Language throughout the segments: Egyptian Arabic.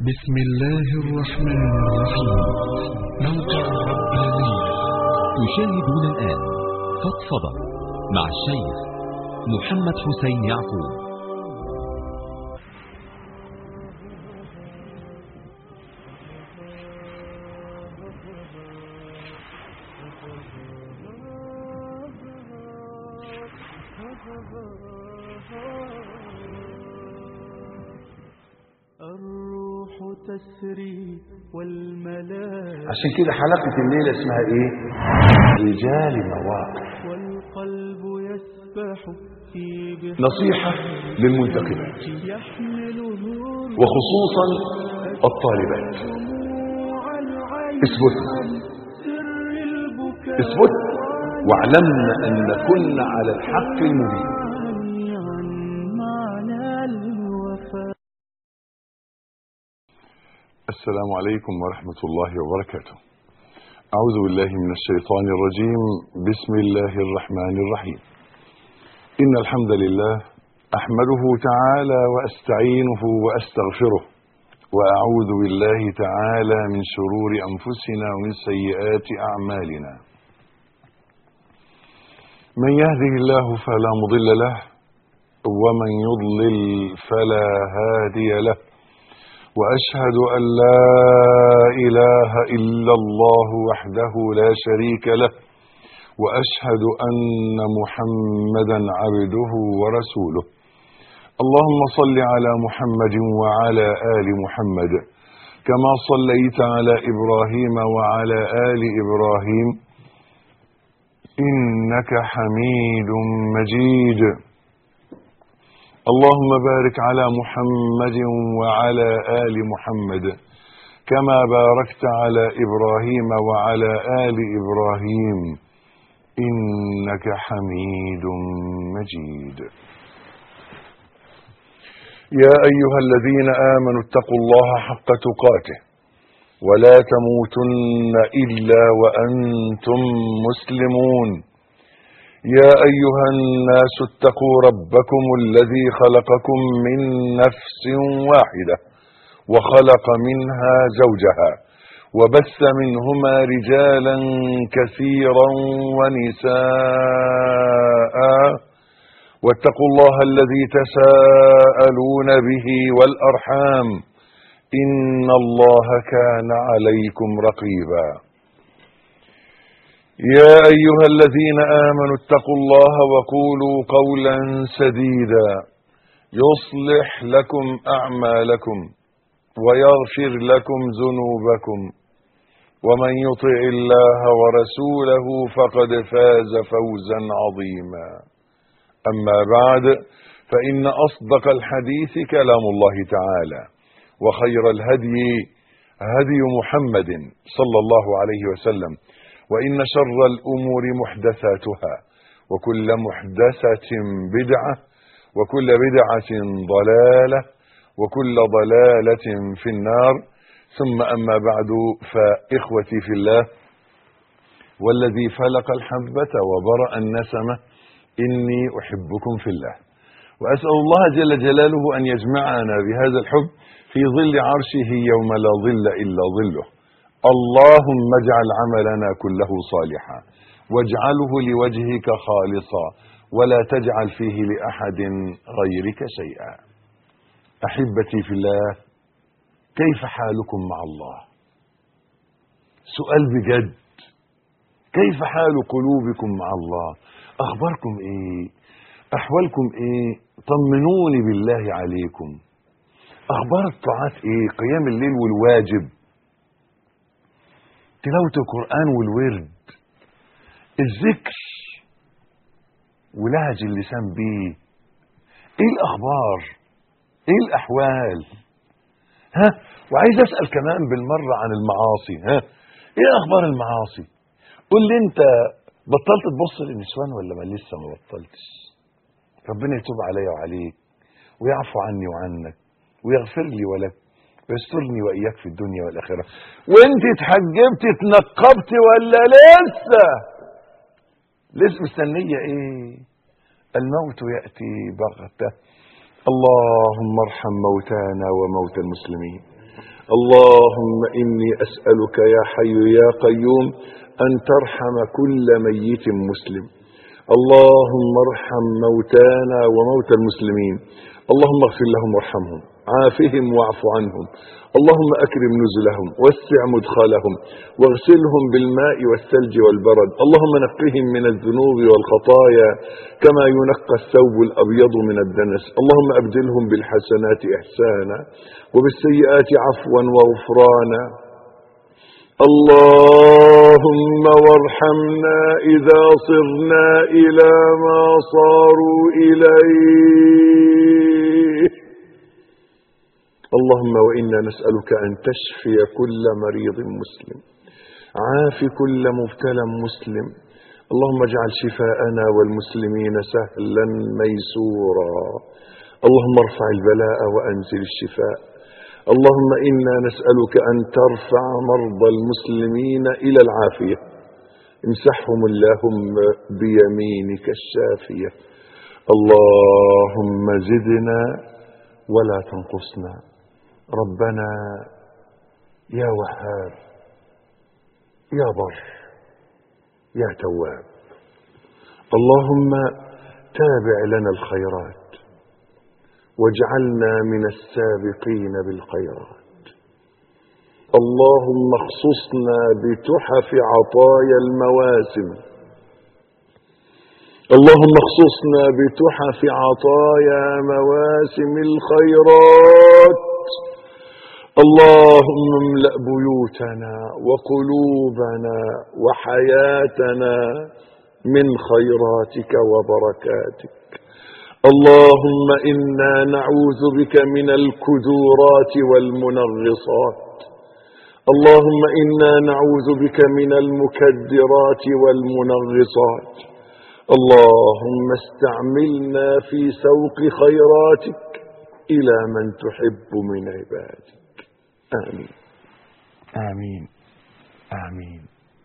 بسم الله الرحمن الرحيم موقع الربانية تشاهدون الآن فضفضة مع الشيخ محمد حسين يعقوب الروح تسري والملائكة عشان كده حلقة الليلة اسمها ايه رجال مواقف والقلب يسبح في بحر نصيحة للمنتقبات يحمل نور وخصوصا الطالبات دموع العين اثبت عن سر البكاء اثبت واعلمن ان كنا على الحق المبين عن معنى الوفاء السلام عليكم ورحمة الله وبركاته أعوذ بالله من الشيطان الرجيم بسم الله الرحمن الرحيم إن الحمد لله أحمده تعالى وأستعينه وأستغفره وأعوذ بالله تعالى من شرور أنفسنا ومن سيئات أعمالنا من يهده الله فلا مضل له ومن يضلل فلا هادي له واشهد ان لا اله الا الله وحده لا شريك له واشهد ان محمدا عبده ورسوله اللهم صل على محمد وعلى ال محمد كما صليت على ابراهيم وعلى ال ابراهيم انك حميد مجيد اللهم بارك على محمد وعلى آل محمد كما باركت على إبراهيم وعلى آل إبراهيم إنك حميد مجيد يا أيها الذين آمنوا اتقوا الله حق تقاته ولا تموتن إلا وأنتم مسلمون يا أيها الناس اتقوا ربكم الذي خلقكم من نفس واحدة وخلق منها زوجها وبث منهما رجالا كثيرا ونساء واتقوا الله الذي تساءلون به والأرحام إن الله كان عليكم رقيبا يا أيها الذين آمنوا اتقوا الله وقولوا قولا سديدا يصلح لكم أعمالكم ويغفر لكم ذنوبكم ومن يطع الله ورسوله فقد فاز فوزا عظيما أما بعد فإن أصدق الحديث كلام الله تعالى وخير الهدي هدي محمد صلى الله عليه وسلم وإن شر الأمور محدثاتها وكل محدثة بدعة وكل بدعة ضلالة وكل ضلالة في النار ثم أما بعد فإخوتي في الله والذي فلق الحبة وبرأ النسمة إني أحبكم في الله وأسأل الله جل جلاله أن يجمعنا بهذا الحب في ظل عرشه يوم لا ظل إلا ظله اللهم اجعل عملنا كله صالحا واجعله لوجهك خالصا ولا تجعل فيه لأحد غيرك شيئا أحبتي في الله كيف حالكم مع الله سؤال بجد كيف حال قلوبكم مع الله أخباركم إيه أحوالكم إيه طمنوني بالله عليكم أخبار الطاعات إيه قيام الليل والواجب تلاوة القرآن والورد الذكر ولهج اللسان بيه ايه الاخبار ايه الاحوال ها وعايز اسال كمان بالمره عن المعاصي ها ايه اخبار المعاصي قول لي انت بطلت تبص للنسوان ولا ما لسه ما بطلتش ربنا يتوب عليا وعليك ويعفو عني وعنك ويغفر لي ولك ويسترني واياك في الدنيا والاخره وانت اتحجبت اتنقبت ولا لسه لسه مستنيه ايه الموت ياتي بغته اللهم ارحم موتانا وموتى المسلمين اللهم إني أسألك يا حي يا قيوم أن ترحم كل ميت مسلم اللهم ارحم موتانا وموتى المسلمين اللهم اغفر لهم وارحمهم عافهم واعف عنهم اللهم أكرم نزلهم وسع مدخلهم واغسلهم بالماء والثلج والبرد اللهم نقهم من الذنوب والخطايا كما ينقى الثوب الأبيض من الدنس اللهم أبدلهم بالحسنات إحسانا وبالسيئات عفوا وغفرانا اللهم وارحمنا إذا صرنا إلى ما صاروا إليه اللهم وإنا نسألك أن تشفي كل مريض مسلم عاف كل مبتلى مسلم اللهم اجعل شفاءنا والمسلمين سهلا ميسورا اللهم ارفع البلاء وأنزل الشفاء اللهم إنا نسألك أن ترفع مرضى المسلمين إلى العافية امسحهم اللهم بيمينك الشافية اللهم زدنا ولا تنقصنا ربنا يا وهاب يا بر يا تواب اللهم تابع لنا الخيرات واجعلنا من السابقين بالخيرات اللهم اخصصنا بتحف عطايا المواسم اللهم اخصصنا بتحف عطايا مواسم الخيرات اللهم املأ بيوتنا وقلوبنا وحياتنا من خيراتك وبركاتك اللهم إنا نعوذ بك من الكدورات والمنغصات اللهم إنا نعوذ بك من المكدرات والمنغصات اللهم استعملنا في سوق خيراتك إلى من تحب من عبادك آمين آمين آمين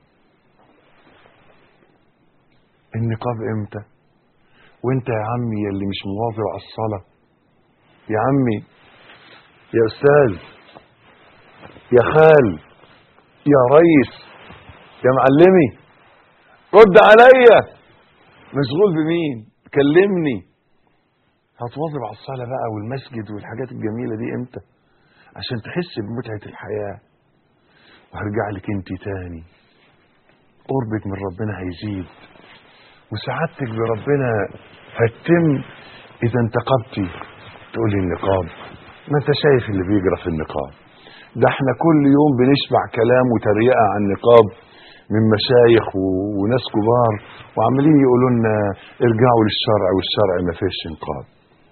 النقاب امتى وانت يا عمي اللي مش مواظب على الصلاة يا عمي يا استاذ يا خال يا ريس يا معلمي رد عليا مشغول بمين كلمني هتواظب على الصلاة بقى والمسجد والحاجات الجميلة دي امتى عشان تحس بمتعة الحياة وهرجع لك انت تاني قربك من ربنا هيزيد وسعادتك بربنا هتتم اذا انتقبتي تقولي النقاب ما انت شايف اللي بيجرى في النقاب ده احنا كل يوم بنشبع كلام وتريقه عن النقاب من مشايخ و- وناس كبار وعمالين يقولوا لنا ارجعوا للشرع والشرع ما فيش نقاب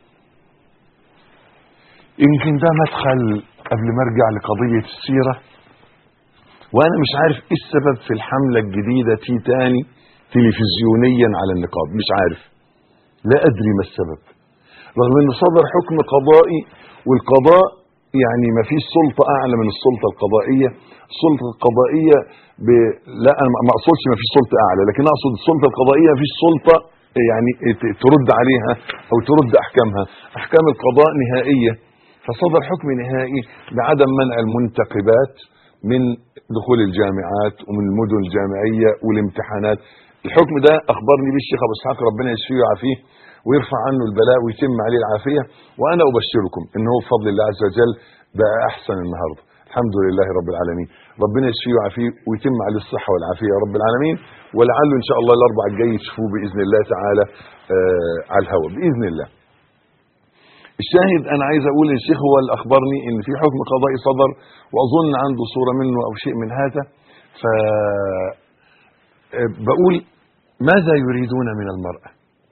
يمكن ده مدخل قبل ما ارجع لقضيه السيره وانا مش عارف ايه السبب في الحمله الجديده تي تاني تلفزيونيا على النقاب مش عارف لا ادري ما السبب رغم انه صدر حكم قضائي والقضاء يعني ما فيش سلطه اعلى من السلطه القضائيه السلطه القضائيه ب... لا انا ما اقصدش ما فيش سلطه اعلى لكن اقصد السلطه القضائيه ما فيش سلطه يعني ت- ترد عليها او ترد احكامها احكام القضاء نهائيه فصدر حكم نهائي بعدم منع المنتقبات من دخول الجامعات ومن المدن الجامعيه والامتحانات الحكم ده اخبرني به الشيخ ابو اسحاق ربنا يشفيه ويعافيه ويرفع عنه البلاء ويتم عليه العافيه وانا ابشركم ان هو بفضل الله عز وجل بقى احسن النهارده الحمد لله رب العالمين ربنا يشفيه ويعافيه ويتم عليه الصحه والعافيه يا رب العالمين ولعله ان شاء الله الاربع الجاي تشوفوه باذن الله تعالى آه على الهواء باذن الله الشاهد انا عايز اقول ان الشيخ هو اللي اخبرني ان في حكم قضائي صدر واظن عنده صوره منه او شيء من هذا ف آه، بقول ماذا يريدون من المراه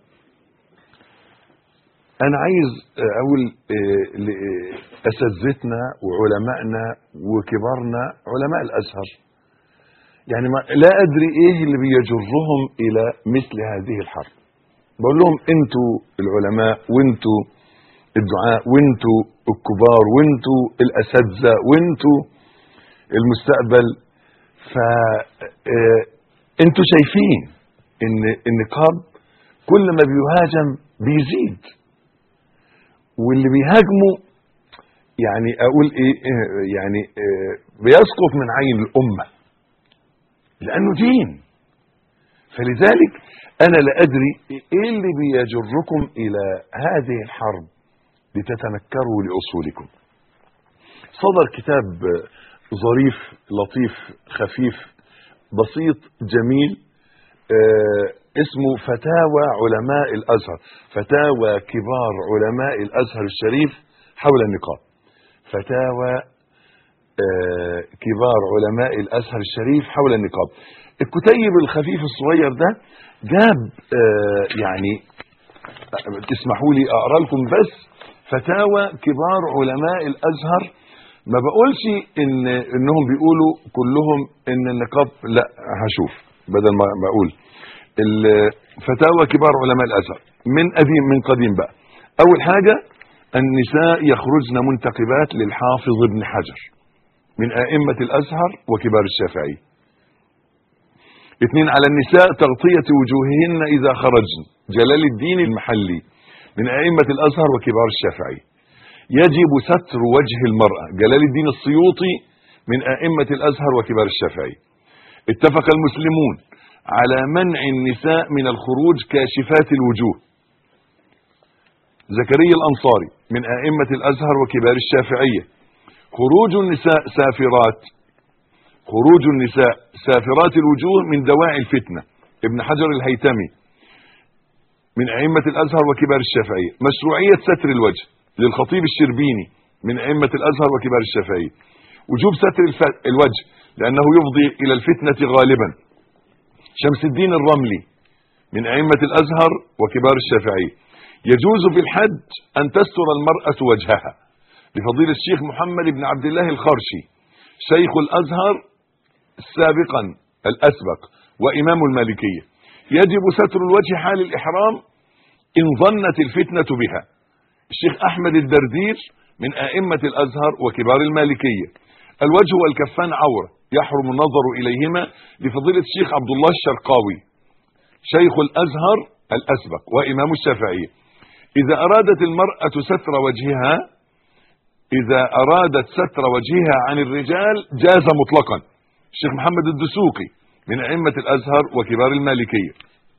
انا عايز آه، اقول آه، لاساتذتنا وعلمائنا وكبارنا علماء الازهر يعني ما لا ادري ايه اللي بيجرهم الى مثل هذه الحرب بقول لهم انتوا العلماء وانتوا الدعاء وانتوا الكبار وانتوا الاساتذه وانتوا المستقبل ف آه، انتوا شايفين ان النقاب كل ما بيهاجم بيزيد واللي بيهاجمه يعني اقول ايه إيه، يعني إيه، بيسقط من عين الامه لانه دين فلذلك انا لا ادري ايه اللي بيجركم الى هذه الحرب لتتنكروا لاصولكم صدر كتاب ظريف لطيف خفيف بسيط جميل آه، اسمه فتاوى علماء الازهر فتاوى كبار علماء الازهر الشريف حول النقاب فتاوى آه، كبار علماء الازهر الشريف حول النقاب الكتيب الخفيف الصغير ده جاب آه، يعني آه، تسمحوا لي اقرا لكم بس فتاوى كبار علماء الازهر ما بقولش ان انهم بيقولوا كلهم ان النقاب لا هشوف بدل ما ما اقول ال- فتاوى كبار علماء الازهر من قديم من قديم بقى اول حاجه النساء يخرجن منتقبات للحافظ ابن حجر من ائمه الازهر وكبار الشافعي اثنين على النساء تغطيه وجوههن اذا خرجن جلال الدين المحلي من ائمه الازهر وكبار الشافعي يجب ستر وجه المرأة جلال الدين السيوطي من أئمة الأزهر وكبار الشافعي اتفق المسلمون على منع النساء من الخروج كاشفات الوجوه زكريا الأنصاري من أئمة الأزهر وكبار الشافعية خروج النساء سافرات خروج النساء سافرات الوجوه من دواعي الفتنة ابن حجر الهيتمي من أئمة الأزهر وكبار الشافعية مشروعية ستر الوجه للخطيب الشربيني من أئمة الأزهر وكبار الشافعية وجوب ستر الف- الوجه لأنه يفضي إلى الفتنة غالبا شمس الدين الرملي من أئمة الأزهر وكبار الشافعية يجوز في الحج أن تستر المرأة وجهها لفضيلة الشيخ محمد بن عبد الله الخرشي شيخ الأزهر سابقا الأسبق وإمام المالكية يجب ستر الوجه حال الإحرام إن ظنت الفتنة بها الشيخ أحمد الدردير من أئمة الأزهر وكبار المالكية الوجه والكفان عورة يحرم النظر إليهما لفضيلة الشيخ عبد الله الشرقاوي شيخ الأزهر الأسبق وإمام الشافعية إذا أرادت المرأة ستر وجهها إذا أرادت ستر وجهها عن الرجال جاز مطلقا الشيخ محمد الدسوقي من أئمة الأزهر وكبار المالكية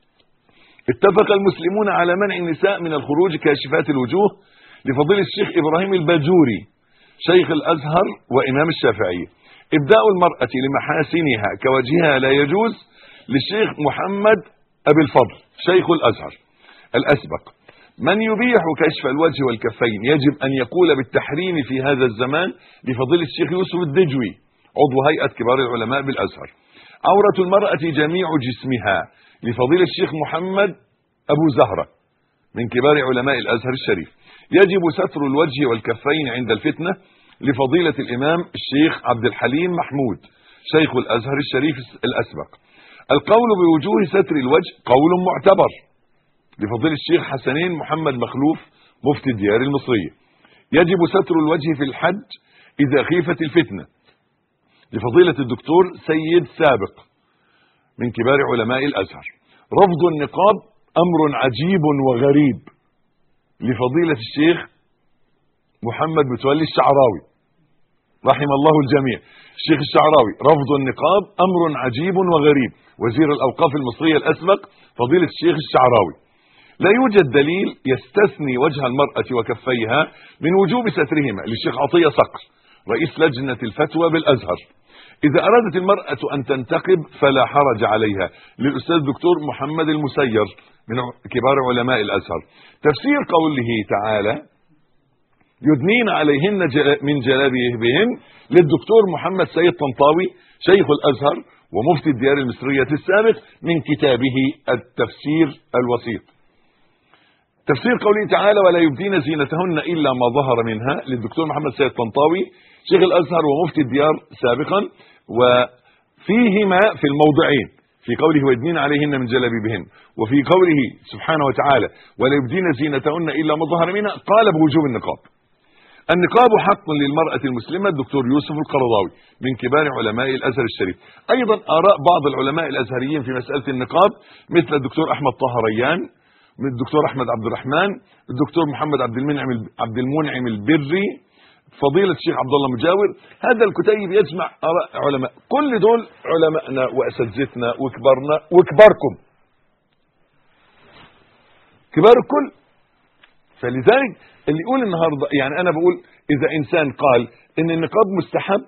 اتفق المسلمون على منع النساء من الخروج كاشفات الوجوه لفضيلة الشيخ إبراهيم الباجوري شيخ الأزهر وإمام الشافعية إبداء المرأة لمحاسنها كوجهها لا يجوز للشيخ محمد أبي الفضل شيخ الأزهر الأسبق من يبيح كشف الوجه والكفين يجب أن يقول بالتحريم في هذا الزمان لفضيلة الشيخ يوسف الدجوي عضو هيئة كبار العلماء بالأزهر عورة المرأة جميع جسمها لفضيلة الشيخ محمد أبو زهرة من كبار علماء الأزهر الشريف يجب ستر الوجه والكفين عند الفتنة لفضيلة الإمام الشيخ عبد الحليم محمود شيخ الأزهر الشريف الأسبق القول بوجوه ستر الوجه قول معتبر لفضيلة الشيخ حسنين محمد مخلوف مفتي الديار المصرية يجب ستر الوجه في الحج إذا خيفت الفتنة لفضيلة الدكتور سيد سابق من كبار علماء الأزهر رفض النقاب أمر عجيب وغريب لفضيلة الشيخ محمد متولي الشعراوي رحم الله الجميع الشيخ الشعراوي رفض النقاب أمر عجيب وغريب وزير الأوقاف المصرية الأسبق فضيلة الشيخ الشعراوي لا يوجد دليل يستثني وجه المرأة وكفيها من وجوب سترهما للشيخ عطية صقر رئيس لجنة الفتوى بالأزهر إذا أرادت المرأة أن تنتقب فلا حرج عليها للأستاذ الدكتور محمد المسير من كبار علماء الأزهر تفسير قوله تعالى يدنين عليهن جل- من جلابيبهن للدكتور محمد سيد طنطاوي شيخ الأزهر ومفتي الديار المصرية السابق من كتابه التفسير الوسيط تفسير قوله تعالى ولا يبدين زينتهن إلا ما ظهر منها للدكتور محمد سيد طنطاوي شيخ الأزهر ومفتي الديار سابقا وفيهما في الموضعين في قوله ويدنين عليهن من جلابيبهن وفي قوله سبحانه وتعالى ولا يبدين زينتهن إلا ما ظهر منها قال بوجوب النقاب النقاب حق للمرأة المسلمة الدكتور يوسف القرضاوي من كبار علماء الأزهر الشريف أيضا آراء بعض العلماء الأزهريين في مسألة النقاب مثل الدكتور أحمد طه ريان من الدكتور أحمد عبد الرحمن الدكتور محمد عبد المنعم عبد المنعم البري فضيلة الشيخ عبد الله مجاور هذا الكتيب يجمع آراء علماء كل دول علماءنا وأساتذتنا وكبارنا وكباركم كبار الكل فلذلك اللي يقول النهارده يعني انا بقول اذا انسان قال ان النقاب مستحب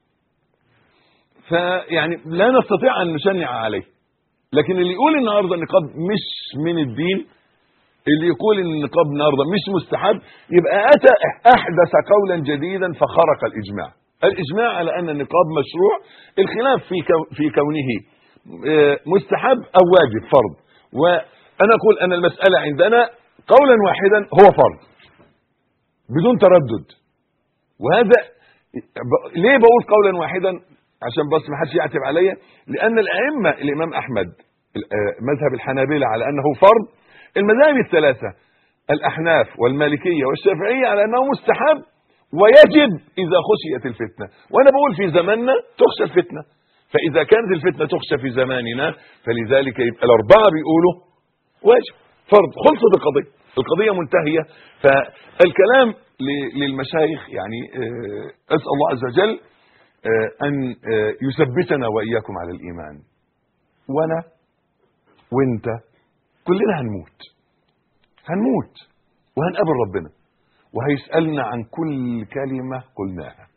فيعني لا نستطيع ان نشنع عليه لكن اللي يقول النهارده النقاب مش من الدين اللي يقول ان النقاب النهارده مش مستحب يبقى اتى احدث قولا جديدا فخرق الاجماع الاجماع على ان النقاب مشروع الخلاف في كو- في كونه آه، مستحب او واجب فرض وانا اقول ان المساله عندنا قولا واحدا هو فرض بدون تردد وهذا ب- ليه بقول قولا واحدا عشان بس ما حدش يعتب عليا لان الائمه الامام احمد ال- آه، مذهب الحنابلة على انه فرض المذاهب الثلاثه الاحناف والمالكيه والشافعيه على انه مستحب ويجب اذا خشيت الفتنه وانا بقول في زماننا تخشى الفتنه فاذا كانت الفتنه تخشى في زماننا فلذلك يبقى الاربعه بيقولوا واجب فرض خلصت القضيه القضيه منتهيه فالكلام ل- للمشايخ يعني آه، اسال الله عز وجل آه، ان آه، يثبتنا واياكم على الايمان وانا وانت كلنا هنموت هنموت وهنقابل ربنا وهيسالنا عن كل كلمه قلناها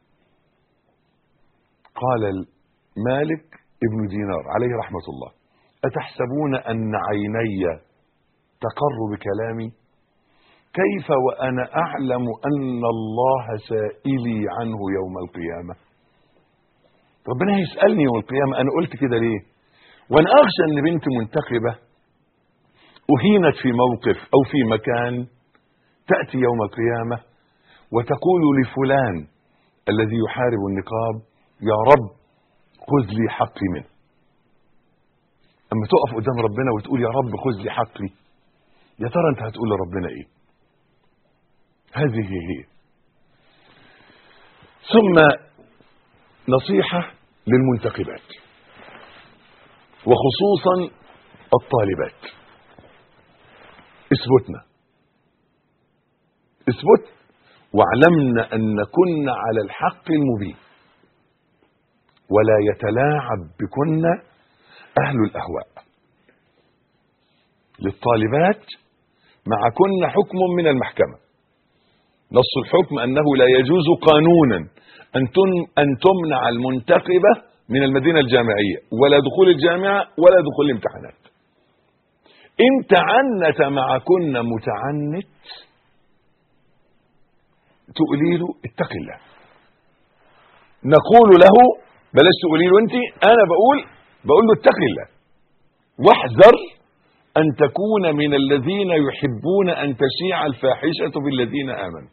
قال مالك ابن دينار عليه رحمه الله اتحسبون ان عيني تقر بكلامي كيف وانا اعلم ان الله سائلي عنه يوم القيامه ربنا هيسالني يوم القيامه انا قلت كده ليه وانا اخشى ان بنت منتخبه اهينت في موقف او في مكان تاتي يوم القيامه وتقول لفلان الذي يحارب النقاب يا رب خذ لي حقي منه اما تقف قدام ربنا وتقول يا رب خذ لي حقي يا ترى انت هتقول لربنا ايه هذه هي ثم نصيحة للمنتخبات وخصوصا الطالبات اثبتنا اثبت واعلمنا ان كنا على الحق المبين ولا يتلاعب بكن اهل الاهواء للطالبات مع كن حكم من المحكمة نص الحكم أنه لا يجوز قانونا أن تن- أن تمنع المنتخبة من المدينة الجامعية ولا دخول الجامعة ولا دخول الامتحانات إن تعنت مع كن متعنت تقولي له اتق الله نقول له بلاش تقولي له انت انا بقول بقول له اتق الله واحذر أن تكون من الذين يحبون أن تشيع الفاحشة بالذين آمنوا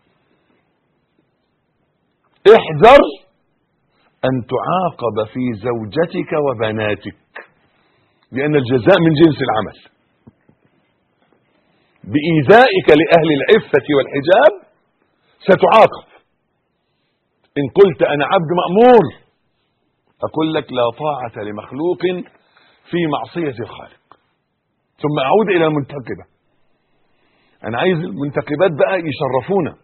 احذر أن تعاقب في زوجتك وبناتك لأن الجزاء من جنس العمل بإيذائك لأهل العفة والحجاب ستعاقب إن قلت أنا عبد مأمور أقول لك لا طاعة لمخلوق في معصية الخالق ثم اعود الى المنتقبه انا عايز المنتقبات بقى يشرفونا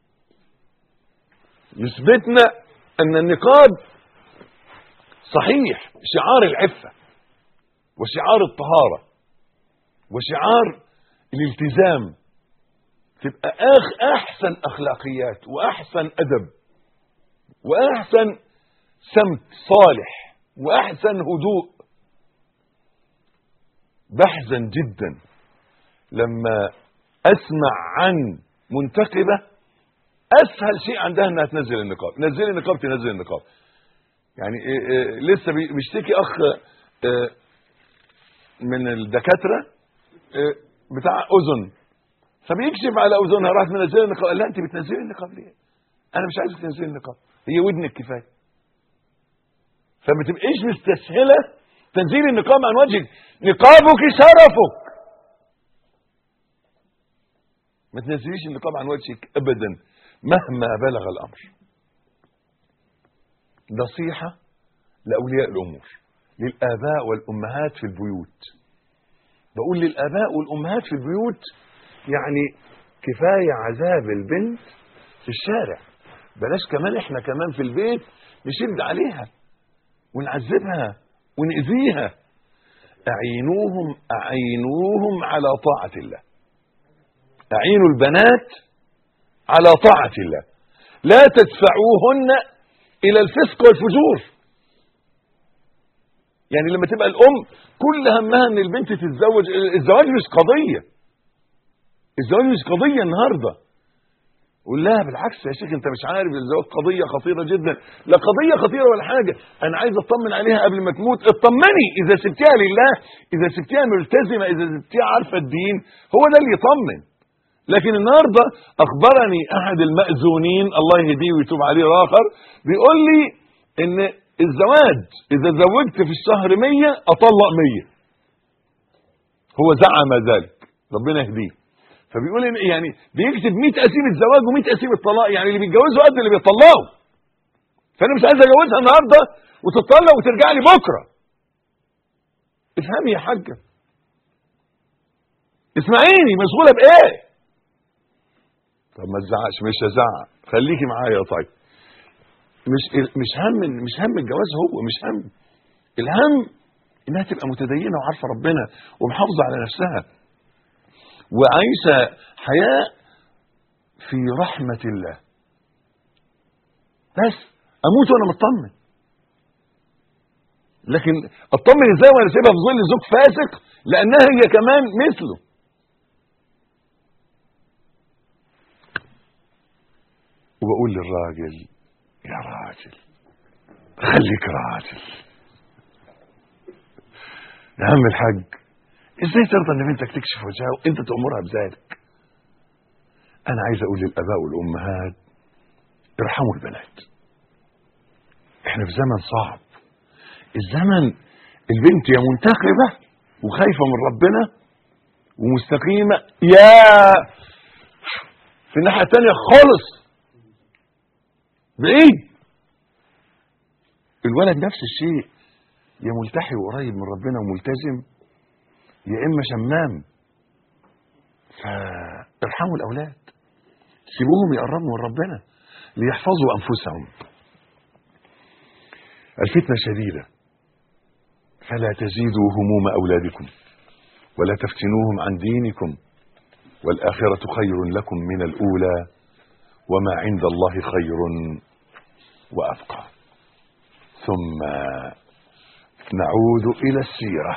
يثبتنا ان النقاب صحيح شعار العفه وشعار الطهاره وشعار الالتزام تبقى أخ احسن اخلاقيات واحسن ادب واحسن سمت صالح واحسن هدوء بحزن جدا لما اسمع عن منتقبه اسهل شيء عندها انها تنزل النقاب نزلي النقاب تنزل النقاب يعني إيه إيه لسه بي- بيشتكي اخ إيه من الدكاتره إيه بتاع اذن فبيكشف على اذنها راحت منزله النقاب قال لها انت بتنزلي النقاب ليه انا مش عايزك تنزلي النقاب هي ودنك كفايه فما تبقيش مستسهله تنزيل النقاب عن وجهك نقابك شرفك ما تنزليش النقاب عن وجهك ابدا مهما بلغ الامر نصيحه لاولياء الامور للاباء والامهات في البيوت بقول للاباء والامهات في البيوت يعني كفايه عذاب البنت في الشارع بلاش كمان احنا كمان في البيت نشد عليها ونعذبها ونأذيها أعينوهم أعينوهم على طاعة الله أعينوا البنات على طاعة الله لا تدفعوهن إلى الفسق والفجور يعني لما تبقى الأم كل همها إن البنت تتزوج الزواج مش قضية الزواج مش قضية النهارده قول لها بالعكس يا شيخ انت مش عارف الزواج قضيه خطيره جدا لا قضيه خطيره ولا حاجه انا عايز اطمن عليها قبل ما تموت اطمني اذا سبتيها لله اذا سبتيها ملتزمه اذا سبتيها عارفه الدين هو ده اللي يطمن لكن النهارده اخبرني احد المأذونين الله يهديه ويتوب عليه الاخر بيقول لي ان الزواج اذا زوجت في الشهر 100 اطلق 100 هو زعم ذلك ربنا يهديه فبيقول إن يعني بيكتب 100 قسيمه زواج و100 قسيمه طلاق يعني اللي بيتجوزوا قد اللي بيطلقوا فانا مش عايز اجوزها النهارده وتطلق وترجع لي بكره افهمي يا حاجه اسمعيني مشغوله بايه طب ما تزعقش مش هزعق خليكي معايا طيب مش مش هم مش هم الجواز هو مش هم الهم انها تبقى متدينه وعارفه ربنا ومحافظه على نفسها وعايشه حياه في رحمه الله بس اموت وانا مطمن لكن اطمن ازاي وانا سيبها في ظل زوج فاسق لانها هي كمان مثله وبقول للراجل يا راجل خليك راجل يا عم الحاج ازاي ترضى ان بنتك تكشف وجهها وانت تامرها بذلك انا عايز اقول للاباء والامهات ارحموا البنات احنا في زمن صعب الزمن البنت يا منتقبه وخايفه من ربنا ومستقيمه يا في الناحيه الثانيه خالص بعيد الولد نفس الشيء يا ملتحي وقريب من ربنا وملتزم يا اما شمام فارحموا الاولاد سيبوهم يقربوا من ربنا ليحفظوا انفسهم الفتنه شديده فلا تزيدوا هموم اولادكم ولا تفتنوهم عن دينكم والاخره خير لكم من الاولى وما عند الله خير وابقى ثم نعود الى السيره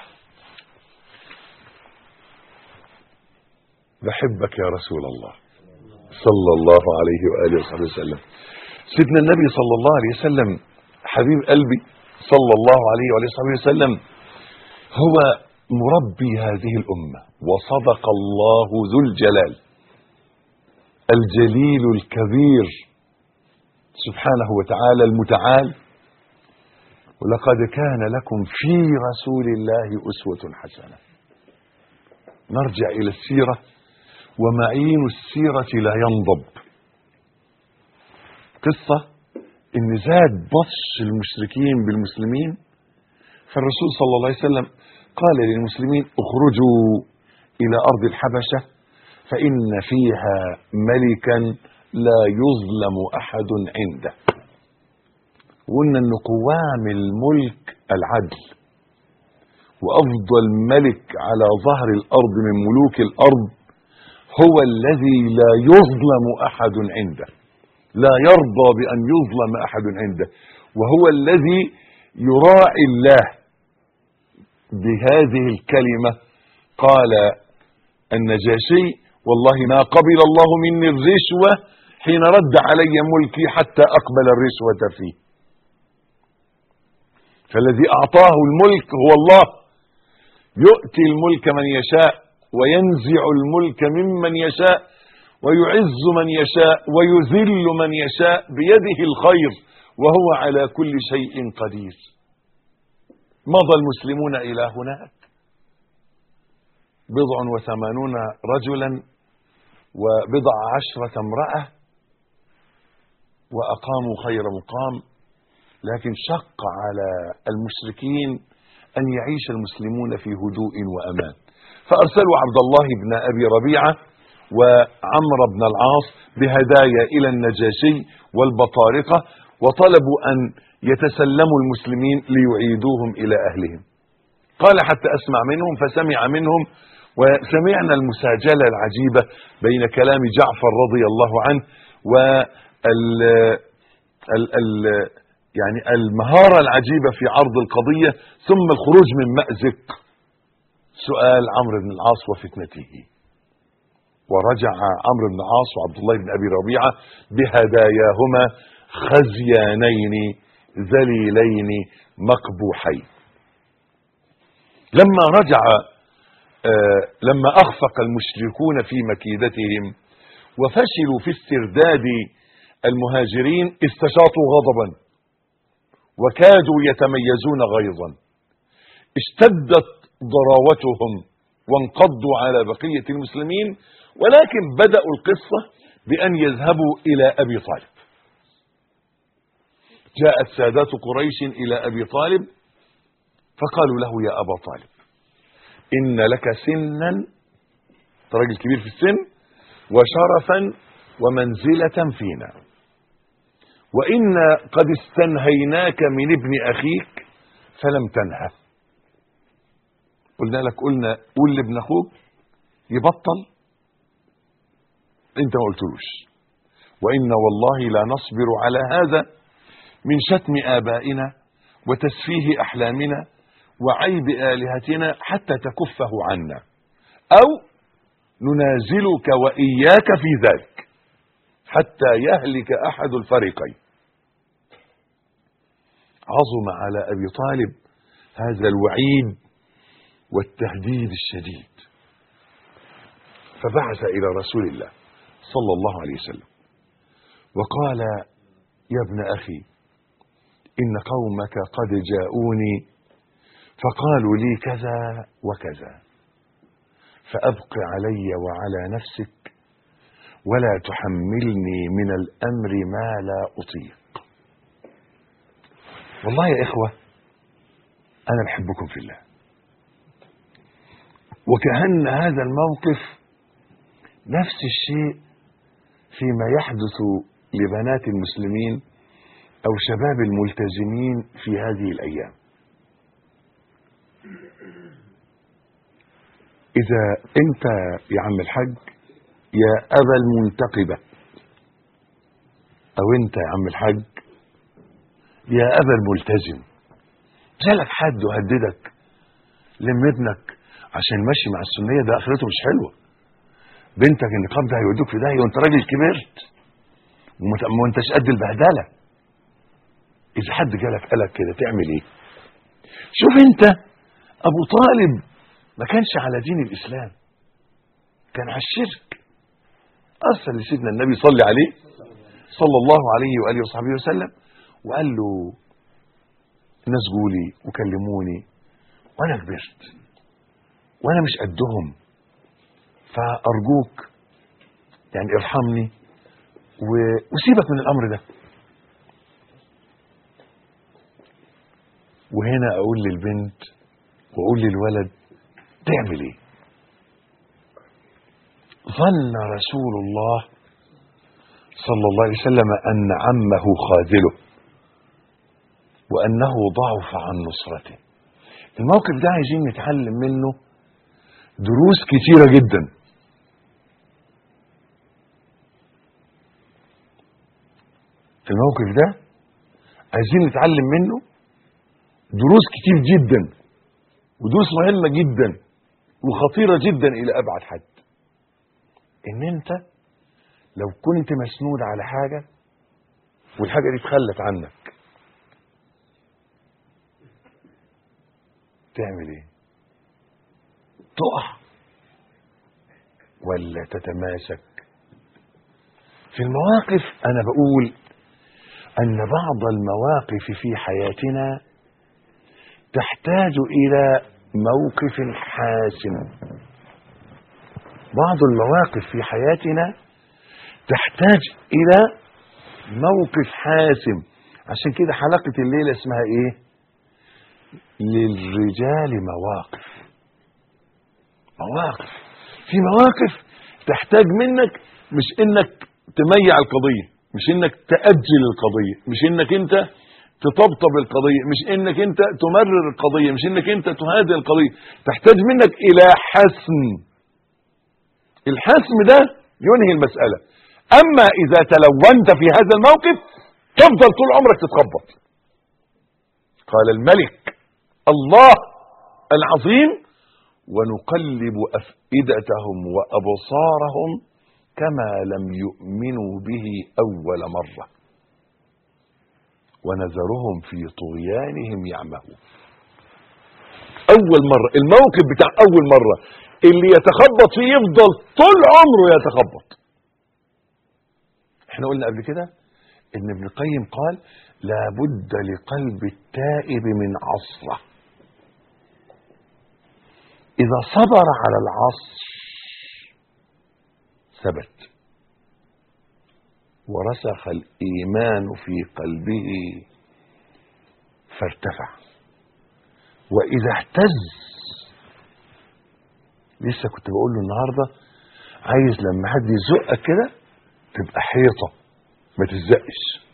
بحبك يا رسول الله صلى الله عليه واله وصحبه وسلم سيدنا النبي صلى الله عليه وسلم حبيب قلبي صلى الله عليه واله وصحبه وسلم هو مربي هذه الامه وصدق الله ذو الجلال الجليل الكبير سبحانه وتعالى المتعال ولقد كان لكم في رسول الله أسوة حسنة نرجع إلى السيرة ومعين السيرة لا ينضب قصة إن زاد بطش المشركين بالمسلمين فالرسول صلى الله عليه وسلم قال للمسلمين اخرجوا إلى أرض الحبشة فإن فيها ملكا لا يظلم أحد عنده وقلنا ان قوام الملك العدل وافضل ملك على ظهر الارض من ملوك الارض هو الذي لا يظلم احد عنده لا يرضى بان يظلم احد عنده وهو الذي يراعي الله بهذه الكلمه قال النجاشي والله ما قبل الله مني الرشوه حين رد علي ملكي حتى اقبل الرشوه فيه فالذي اعطاه الملك هو الله يؤتي الملك من يشاء وينزع الملك ممن يشاء ويعز من يشاء ويذل من يشاء بيده الخير وهو على كل شيء قدير مضى المسلمون الى هناك بضع وثمانون رجلا وبضع عشرة امرأة وأقاموا خير مقام لكن شق على المشركين أن يعيش المسلمون في هدوء وأمان فأرسلوا عبد الله بن أبي ربيعة وعمرو بن العاص بهدايا إلى النجاشي والبطارقة وطلبوا أن يتسلموا المسلمين ليعيدوهم إلى أهلهم قال حتى أسمع منهم فسمع منهم وسمعنا المساجلة العجيبة بين كلام جعفر رضي الله عنه وال ال ال يعني المهارة العجيبة في عرض القضية ثم الخروج من مأزق سؤال عمرو بن العاص وفتنته ورجع عمرو بن العاص وعبد الله بن أبي ربيعة بهداياهما خزيانين ذليلين مقبوحين لما رجع آه لما أخفق المشركون في مكيدتهم وفشلوا في استرداد المهاجرين استشاطوا غضبا وكادوا يتميزون غيظا اشتدت ضراوتهم وانقضوا على بقية المسلمين ولكن بدأوا القصة بأن يذهبوا إلى أبي طالب جاءت سادات قريش إلى أبي طالب فقالوا له يا أبا طالب إن لك سنا أنت راجل كبير في السن وشرفا ومنزلة فينا وإن قد استنهيناك من ابن أخيك فلم تنهى قلنا لك قلنا قول لابن أخوك يبطل انت ما قلتلوش وإن والله لا نصبر على هذا من شتم آبائنا وتسفيه أحلامنا وعيب آلهتنا حتى تكفه عنا أو ننازلك وإياك في ذلك حتى يهلك أحد الفريقين عظم على أبي طالب هذا الوعيد والتهديد الشديد فبعث إلى رسول الله صلى الله عليه وسلم وقال يا ابن أخي إن قومك قد جاءوني فقالوا لي كذا وكذا فأبق علي وعلى نفسك ولا تحملني من الأمر ما لا أطيق والله يا إخوة أنا بحبكم في الله وكأن هذا الموقف نفس الشيء فيما يحدث لبنات المسلمين أو شباب الملتزمين في هذه الأيام إذا أنت يا عم الحج يا أبا المنتقبة أو أنت يا عم الحج يا أبا الملتزم جالك حد وهددك لم ابنك عشان ماشي مع السنية ده آخرته مش حلوة بنتك النقاب ده هيودوك في داهية وانت راجل كبرت وما انتش قد البهدلة إذا حد جالك قالك كده تعمل إيه؟ شوف أنت أبو طالب ما كانش على دين الإسلام كان على الشرك أرسل لسيدنا النبي صلى عليه صلى الله عليه وآله وصحبه وسلم وقال له الناس جولي وكلموني وأنا كبرت وأنا مش قدهم فأرجوك يعني ارحمني و... وسيبك من الأمر ده وهنا أقول للبنت وأقول للولد تعمل ايه ظن رسول الله صلى الله عليه وسلم أن عمه خاذله وأنه ضعف عن نصرته الموقف ده عايزين نتعلم منه دروس كتيرة جدا الموقف ده عايزين نتعلم منه دروس كتير جدا ودروس مهمة جدا وخطيرة جدا إلى أبعد حد إن أنت لو كنت مسنود على حاجة والحاجة دي اتخلت عنك تعمل ايه تقع ولا تتماسك في المواقف انا بقول ان بعض المواقف في حياتنا تحتاج الى موقف حاسم بعض المواقف في حياتنا تحتاج الى موقف حاسم عشان كده حلقة الليلة اسمها ايه للرجال مواقف مواقف في مواقف تحتاج منك مش انك تميع القضيه مش انك تاجل القضيه مش انك انت تطبطب القضيه مش انك انت تمرر القضيه مش انك انت تهادئ القضيه تحتاج منك الى حسم الحسم ده ينهي المساله اما اذا تلونت في هذا الموقف تفضل طول عمرك تتخبط قال الملك الله العظيم ونقلب افئدتهم وابصارهم كما لم يؤمنوا به اول مره ونذرهم في طغيانهم يعمهون اول مره الموقف بتاع اول مره اللي يتخبط فيه يفضل طول عمره يتخبط احنا قلنا قبل كده ان ابن القيم قال لابد لقلب التائب من عصره اذا صبر على العصر ثبت ورسخ الايمان في قلبه فارتفع واذا اهتز لسه كنت بقول له النهارده عايز لما حد يزقك كده تبقى حيطه ما تزقش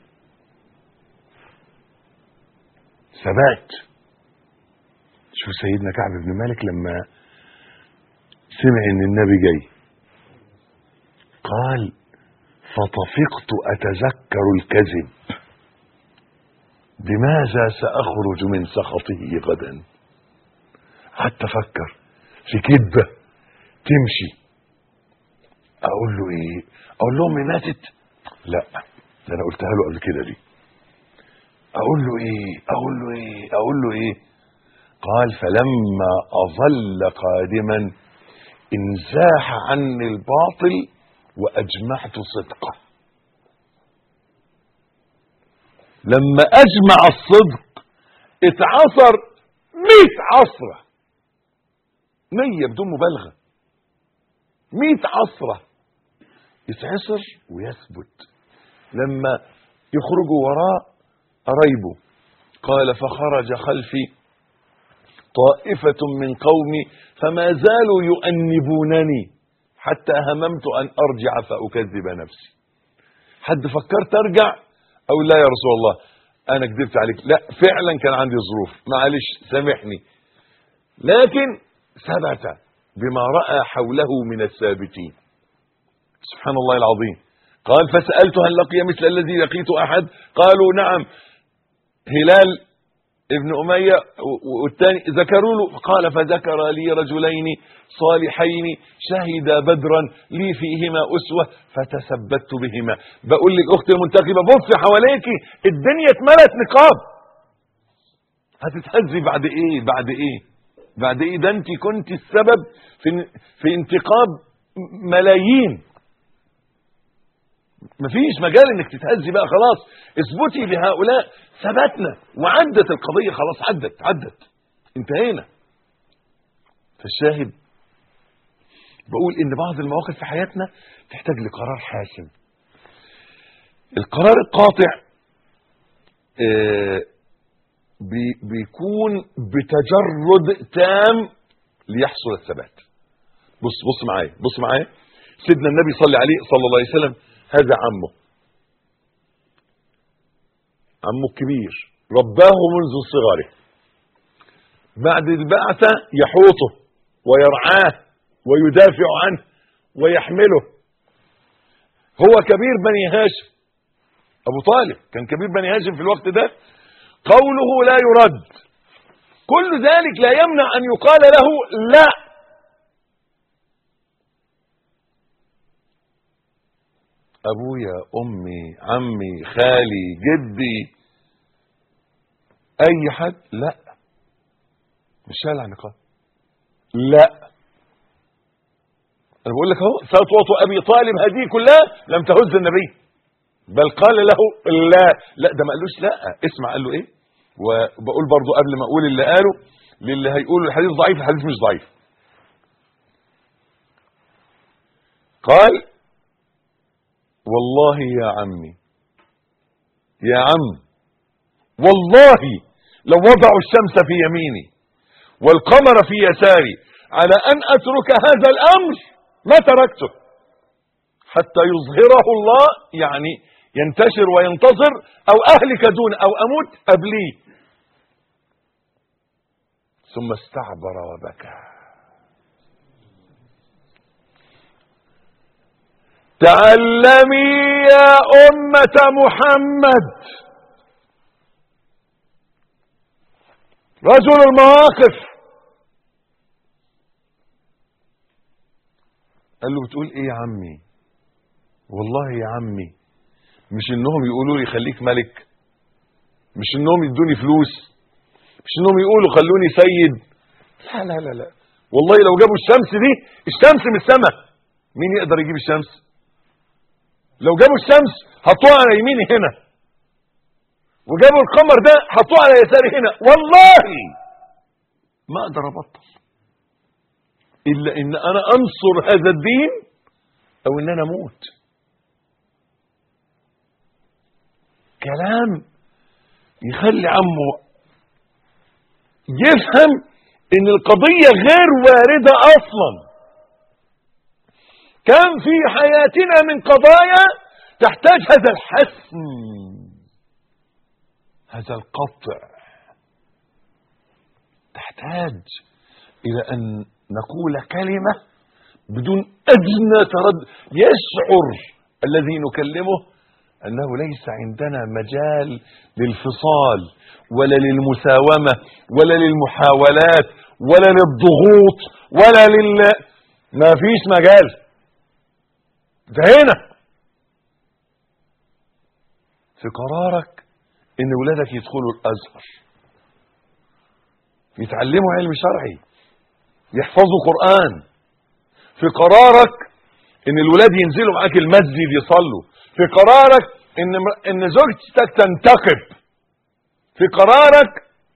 ثبات شوف سيدنا كعب بن مالك لما سمع ان النبي جاي قال فطفقت اتذكر الكذب بماذا ساخرج من سخطه غدا حتى افكر في كذبه تمشي اقول له ايه اقول لهم هي ماتت لا ده انا قلتها له قبل كده دي اقول له ايه اقول له ايه اقول له ايه قال فلما اظل قادما انزاح عني الباطل واجمعت صدقه لما اجمع الصدق اتعصر مئة عصرة مية بدون مبالغة مئة عصرة يتعصر ويثبت لما يخرجوا وراء قرايبه قال فخرج خلفي طائفة من قومي فما زالوا يؤنبونني حتى هممت أن أرجع فأكذب نفسي حد فكرت أرجع أو لا يا رسول الله أنا كذبت عليك لا فعلا كان عندي ظروف معلش سامحني لكن ثبت بما رأى حوله من الثابتين سبحان الله العظيم قال فسألت هل لقي مثل الذي لقيت أحد قالوا نعم هلال ابن أمية والثاني ذكروا له قال فذكر لي رجلين صالحين شهدا بدرا لي فيهما أسوة فتثبت بهما بقول للأخت المنتخبة بص حواليكي الدنيا اتملت نقاب هتتهزي بعد ايه بعد ايه بعد ايه ده انت كنت السبب في في انتقاب ملايين مفيش مجال انك تتهزي بقى خلاص اثبتي لهؤلاء ثبتنا وعدت القضية خلاص عدت عدت انتهينا فالشاهد بقول ان بعض المواقف في حياتنا تحتاج لقرار حاسم القرار القاطع آه، بي- بيكون بتجرد تام ليحصل الثبات بص بص معايا بص معايا سيدنا النبي صلى عليه صلى الله عليه وسلم هذا عمه عمه الكبير رباه منذ صغره بعد البعثة يحوطه ويرعاه ويدافع عنه ويحمله هو كبير بني هاشم ابو طالب كان كبير بني هاشم في الوقت ده قوله لا يرد كل ذلك لا يمنع ان يقال له لا ابويا امي عمي خالي جدي اي حد لا مش شايل عن نقاب لا انا بقول لك اهو سطوة ابي طالب هذه كلها لم تهز النبي بل قال له لا لا ده ما قالوش لا اسمع قال له ايه وبقول برضو قبل ما اقول اللي قاله للي هيقول الحديث ضعيف الحديث مش ضعيف قال والله يا عمي يا عم والله لو وضعوا الشمس في يميني والقمر في يساري على ان اترك هذا الامر ما تركته حتى يظهره الله يعني ينتشر وينتصر او اهلك دون او اموت قبليه ثم استعبر وبكى تعلمي يا أمة محمد رجل المواقف قال له بتقول ايه يا عمي والله يا عمي مش انهم يقولوا لي خليك ملك مش انهم يدوني فلوس مش انهم يقولوا خلوني سيد لا لا لا لا والله لو جابوا الشمس دي الشمس من السماء مين يقدر يجيب الشمس لو جابوا الشمس حطوها على يميني هنا وجابوا القمر ده حطوه على يساري هنا والله ما اقدر ابطل الا ان انا انصر هذا الدين او ان انا اموت كلام يخلي عمه يفهم ان القضية غير واردة اصلا كم في حياتنا من قضايا تحتاج هذا الحسم هذا القطع تحتاج الى ان نقول كلمة بدون ادنى ترد يشعر الذي نكلمه انه ليس عندنا مجال للفصال ولا للمساومة ولا للمحاولات ولا للضغوط ولا لل ما فيش مجال انتهينا في قرارك ان ولادك يدخلوا الازهر يتعلموا علم شرعي يحفظوا قرآن في قرارك ان الولاد ينزلوا معاك المسجد يصلوا في قرارك ان ان زوجتك تنتقب في قرارك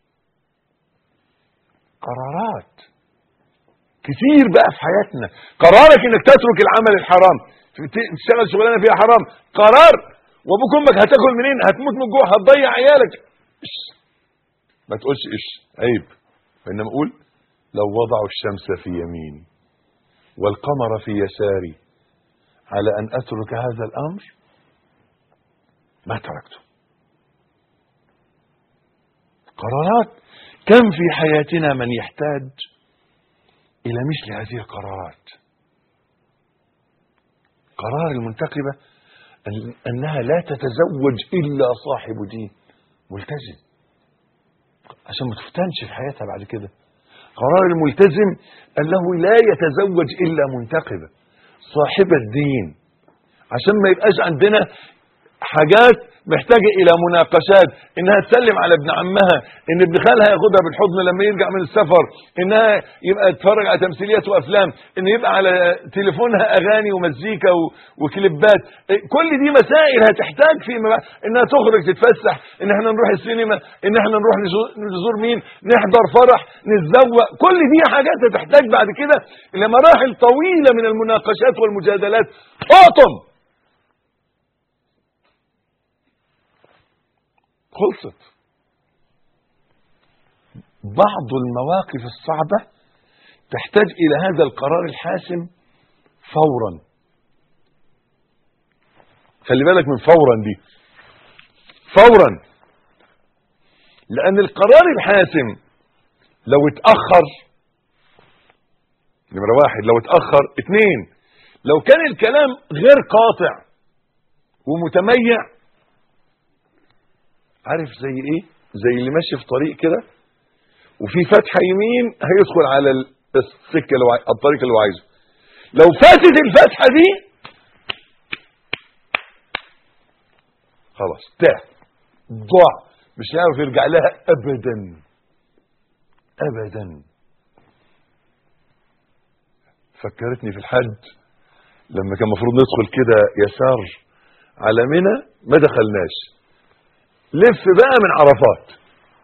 قرارات كتير بقى في حياتنا قرارك انك تترك العمل الحرام تشتغل شغلانه فيها حرام قرار وابوك امك هتاكل منين هتموت من الجوع هتضيع عيالك إش. ما تقولش ايش عيب وانما قول لو وضعوا الشمس في يميني والقمر في يساري على ان اترك هذا الامر ما تركته قرارات كم في حياتنا من يحتاج الى مثل هذه القرارات قرار المنتقبة أن أنها لا تتزوج إلا صاحب دين ملتزم عشان ما تفتنش في حياتها بعد كده قرار الملتزم أنه لا يتزوج إلا منتقبة صاحبة الدين عشان ما يبقاش عندنا حاجات محتاجة إلى مناقشات إنها تسلم على ابن عمها إن ابن خالها ياخدها بالحضن لما يرجع من السفر إنها يبقى تتفرج على تمثيليات وأفلام إن يبقى على تليفونها أغاني ومزيكا و- وكليبات إيه، كل دي مسائل هتحتاج فيما بعد إنها تخرج تتفسح إن إحنا نروح السينما إن إحنا نروح نزو- نزور مين نحضر فرح نتزوق كل دي حاجات هتحتاج بعد كده إلى مراحل طويلة من المناقشات والمجادلات اقطم خلصت بعض المواقف الصعبة تحتاج إلى هذا القرار الحاسم فورا خلي بالك من فورا دي فورا لأن القرار الحاسم لو اتأخر نمرة واحد لو اتأخر اتنين لو كان الكلام غير قاطع ومتميع عارف زي ايه زي اللي ماشي في طريق كده وفي فتحه يمين هيدخل على السكه اللي هو عاي- الطريق اللي هو عايزه لو فاتت الفتحه دي خلاص تاه ضاع مش هيعرف يرجع لها ابدا ابدا فكرتني في الحج لما كان المفروض ندخل كده يسار على منى ما دخلناش لف بقى من عرفات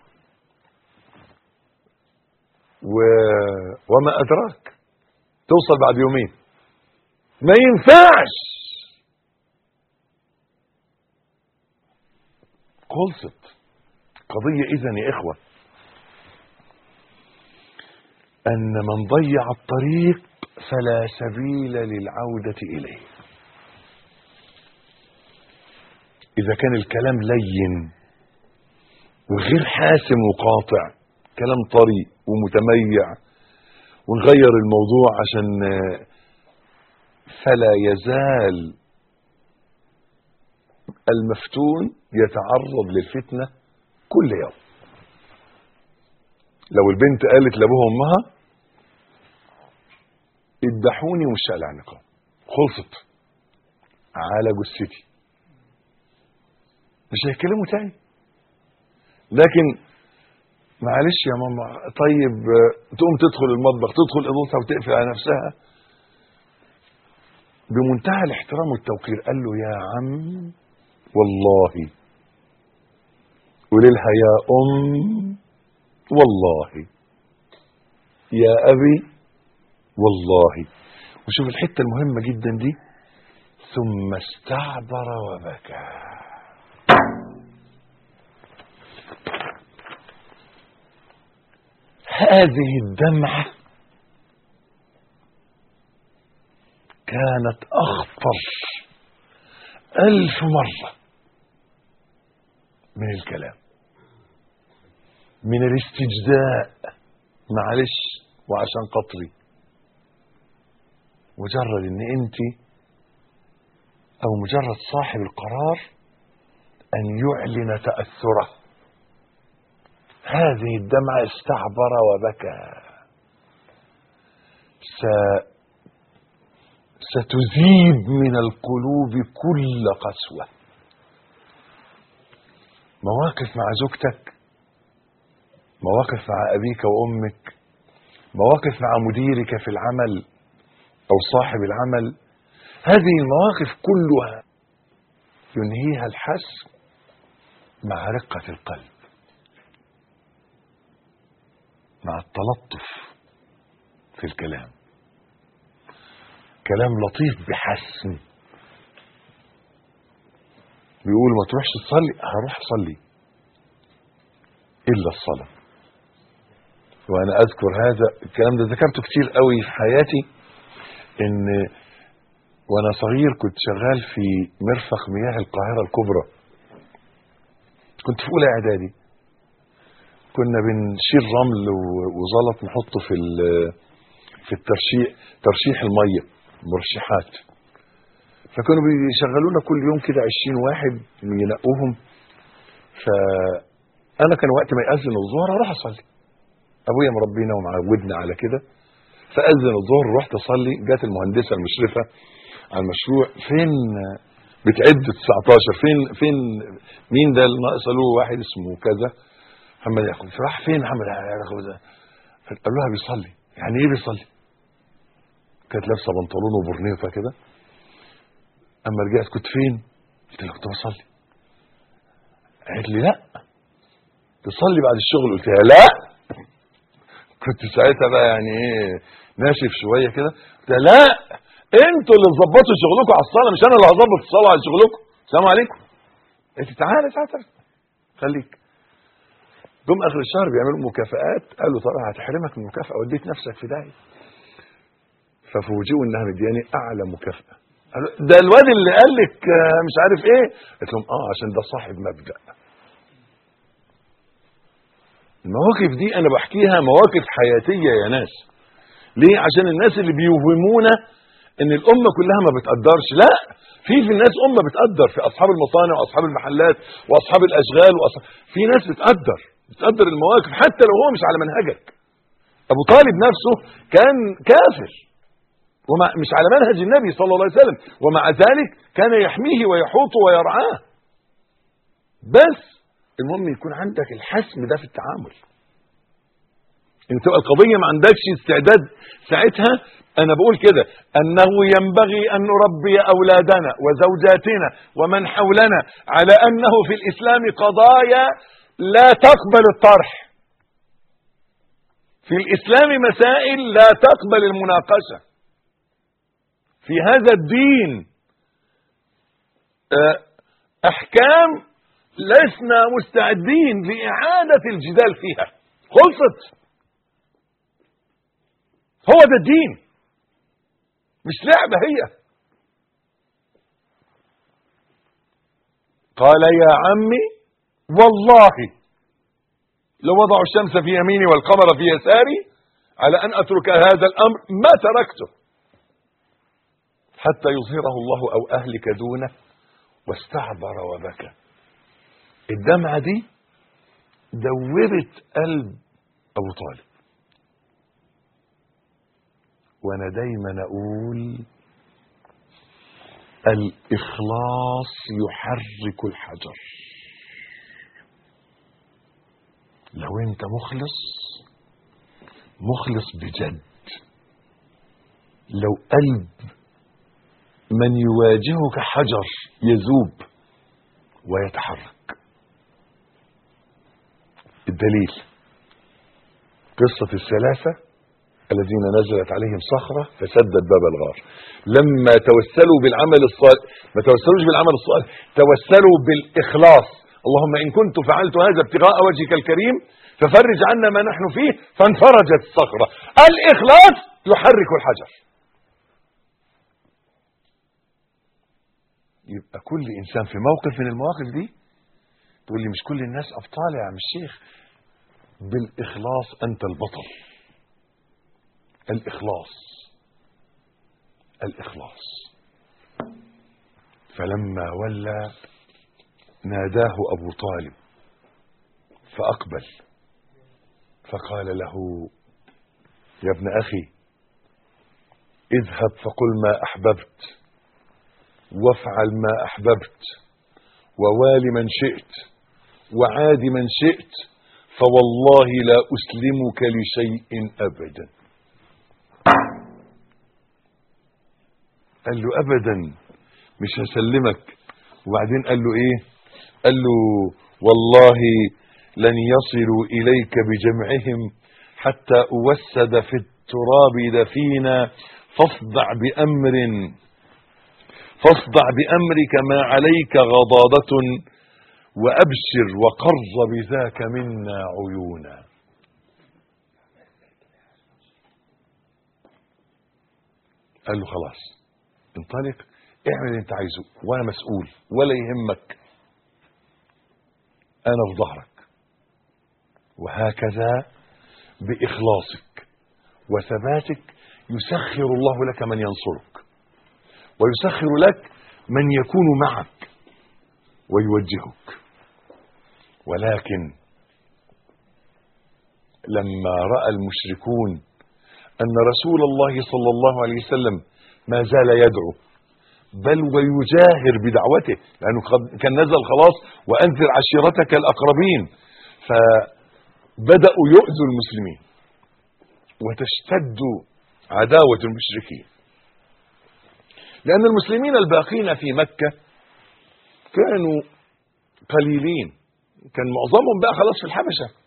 و... وما أدراك توصل بعد يومين ما ينفعش خلصت قضية إذن يا إخوة أن من ضيع الطريق فلا سبيل للعودة إليه اذا كان الكلام لين وغير حاسم وقاطع كلام طري ومتميع ونغير الموضوع عشان آه، فلا يزال المفتون يتعرض للفتنة كل يوم لو البنت قالت لابوها وامها اذبحوني ومش قلع نقاب خلصت على جثتي مش هيتكلموا تاني لكن معلش يا ماما طيب آه، تقوم تدخل المطبخ تدخل اوضتها وتقفل على نفسها بمنتهى الاحترام والتوقير قال له يا عم والله قول لها يا ام والله يا ابي والله وشوف الحته المهمه جدا دي ثم استعبر وبكى هذه الدمعه كانت اخطر الف مره من الكلام من الاستجداء معلش وعشان قطري مجرد ان انت او مجرد صاحب القرار ان يعلن تاثره هذه الدمعه استعبر وبكى س... ستذيب من القلوب كل قسوه مواقف مع زوجتك مواقف مع ابيك وامك مواقف مع مديرك في العمل او صاحب العمل هذه المواقف كلها ينهيها الحسم مع رقه القلب مع التلطف في الكلام كلام لطيف بحسم بيقول ما تروحش تصلي هروح اصلي الا الصلاه وانا اذكر هذا الكلام ده ذكرته كتير قوي في حياتي ان وانا صغير كنت شغال في مرفق مياه القاهره الكبرى كنت في اولى اعدادي كنا بنشيل رمل و- وزلط نحطه في ال- في الترشيح ترشيح الميه مرشحات فكانوا بيشغلونا كل يوم كده 20 واحد ينقوهم فانا كان وقت ما ياذن الظهر اروح اصلي ابويا مربينا ومعودنا على كده فاذن الظهر رحت اصلي جت المهندسه المشرفه على المشروع فين بتعد 19 فين فين مين ده اللي ناقص له واحد اسمه كذا محمد يعقوب راح فين محمد يعقوب ده قال لها بيصلي يعني ايه بيصلي كانت لابسه بنطلون وبرنيطه كده اما رجعت كنت فين قلت لها كنت بصلي قالت لي لا تصلي بعد الشغل قلت لها لا كنت ساعتها بقى يعني ايه ناشف شويه كده قلت لها لا انتوا اللي تظبطوا شغلكم على الصلاه مش انا اللي هظبط الصلاه على شغلكم السلام عليكم قالت لي تعالى تعالى خليك جم اخر الشهر بيعملوا مكافآت قالوا طبعا هتحرمك من المكافاه وديت نفسك في داهيه ففوجئوا انها مدياني اعلى مكافاه قالوا ده الواد اللي قال لك آه، مش عارف ايه قلت لهم اه عشان ده صاحب مبدا المواقف دي انا بحكيها مواقف حياتيه يا ناس ليه عشان الناس اللي بيوهمونا ان الامه كلها ما بتقدرش لا في في الناس امه بتقدر في اصحاب المصانع واصحاب المحلات واصحاب الاشغال وأصحاب في ناس بتقدر بتقدر المواقف حتى لو هو مش على منهجك ابو طالب نفسه كان كافر ومع مش على منهج النبي صلى الله عليه وسلم ومع ذلك كان يحميه ويحوطه ويرعاه بس المهم يكون عندك الحسم ده في التعامل ان تبقى القضيه ما عندكش استعداد ساعتها انا بقول كده انه ينبغي ان نربي اولادنا وزوجاتنا ومن حولنا على انه في الاسلام قضايا لا تقبل الطرح في الاسلام مسائل لا تقبل المناقشه في هذا الدين آه، احكام لسنا مستعدين لاعاده الجدال فيها خلصت هو ده الدين مش لعبه هي قال يا عمي والله لو وضعوا الشمس في يميني والقمر في يساري على أن أترك هذا الأمر ما تركته حتى يظهره الله أو أهلك دونه واستعبر وبكى الدمعة دي دوبت قلب أبو طالب وأنا دايما أقول الإخلاص يحرك الحجر لو أنت مخلص مخلص بجد لو قلب من يواجهك حجر يذوب ويتحرك الدليل قصة الثلاثة الذين نزلت عليهم صخرة فسدت باب الغار لما توسلوا بالعمل الصالح ما توسلوش بالعمل الصالح توسلوا بالإخلاص اللهم إن كنت فعلت هذا ابتغاء وجهك الكريم ففرج عنا ما نحن فيه فانفرجت الصخرة الإخلاص يحرك الحجر يبقى كل إنسان في موقف من المواقف دي تقول لي مش كل الناس أبطال يا عم الشيخ بالإخلاص أنت البطل الإخلاص الإخلاص فلما ولى ناداه أبو طالب فأقبل فقال له يا ابن أخي اذهب فقل ما أحببت وافعل ما أحببت ووال من شئت وعاد من شئت فوالله لا أسلمك لشيء أبدا قال له أبدا مش هسلمك وبعدين قال له إيه قال له والله لن يصلوا إليك بجمعهم حتى أوسد في التراب دفينا فاصدع بأمر فاصدع بأمرك ما عليك غضاضة وأبشر وقر بذاك منا عيونا قال له خلاص انطلق اعمل اللي انت عايزه وانا مسؤول ولا يهمك انا في ظهرك وهكذا باخلاصك وثباتك يسخر الله لك من ينصرك ويسخر لك من يكون معك ويوجهك ولكن لما راى المشركون ان رسول الله صلى الله عليه وسلم ما زال يدعو بل ويجاهر بدعوته لانه قد- كان نزل خلاص وانذر عشيرتك الاقربين فبداوا يؤذوا المسلمين وتشتد عداوه المشركين لان المسلمين الباقين في مكه كانوا قليلين كان معظمهم بقى خلاص في الحبشه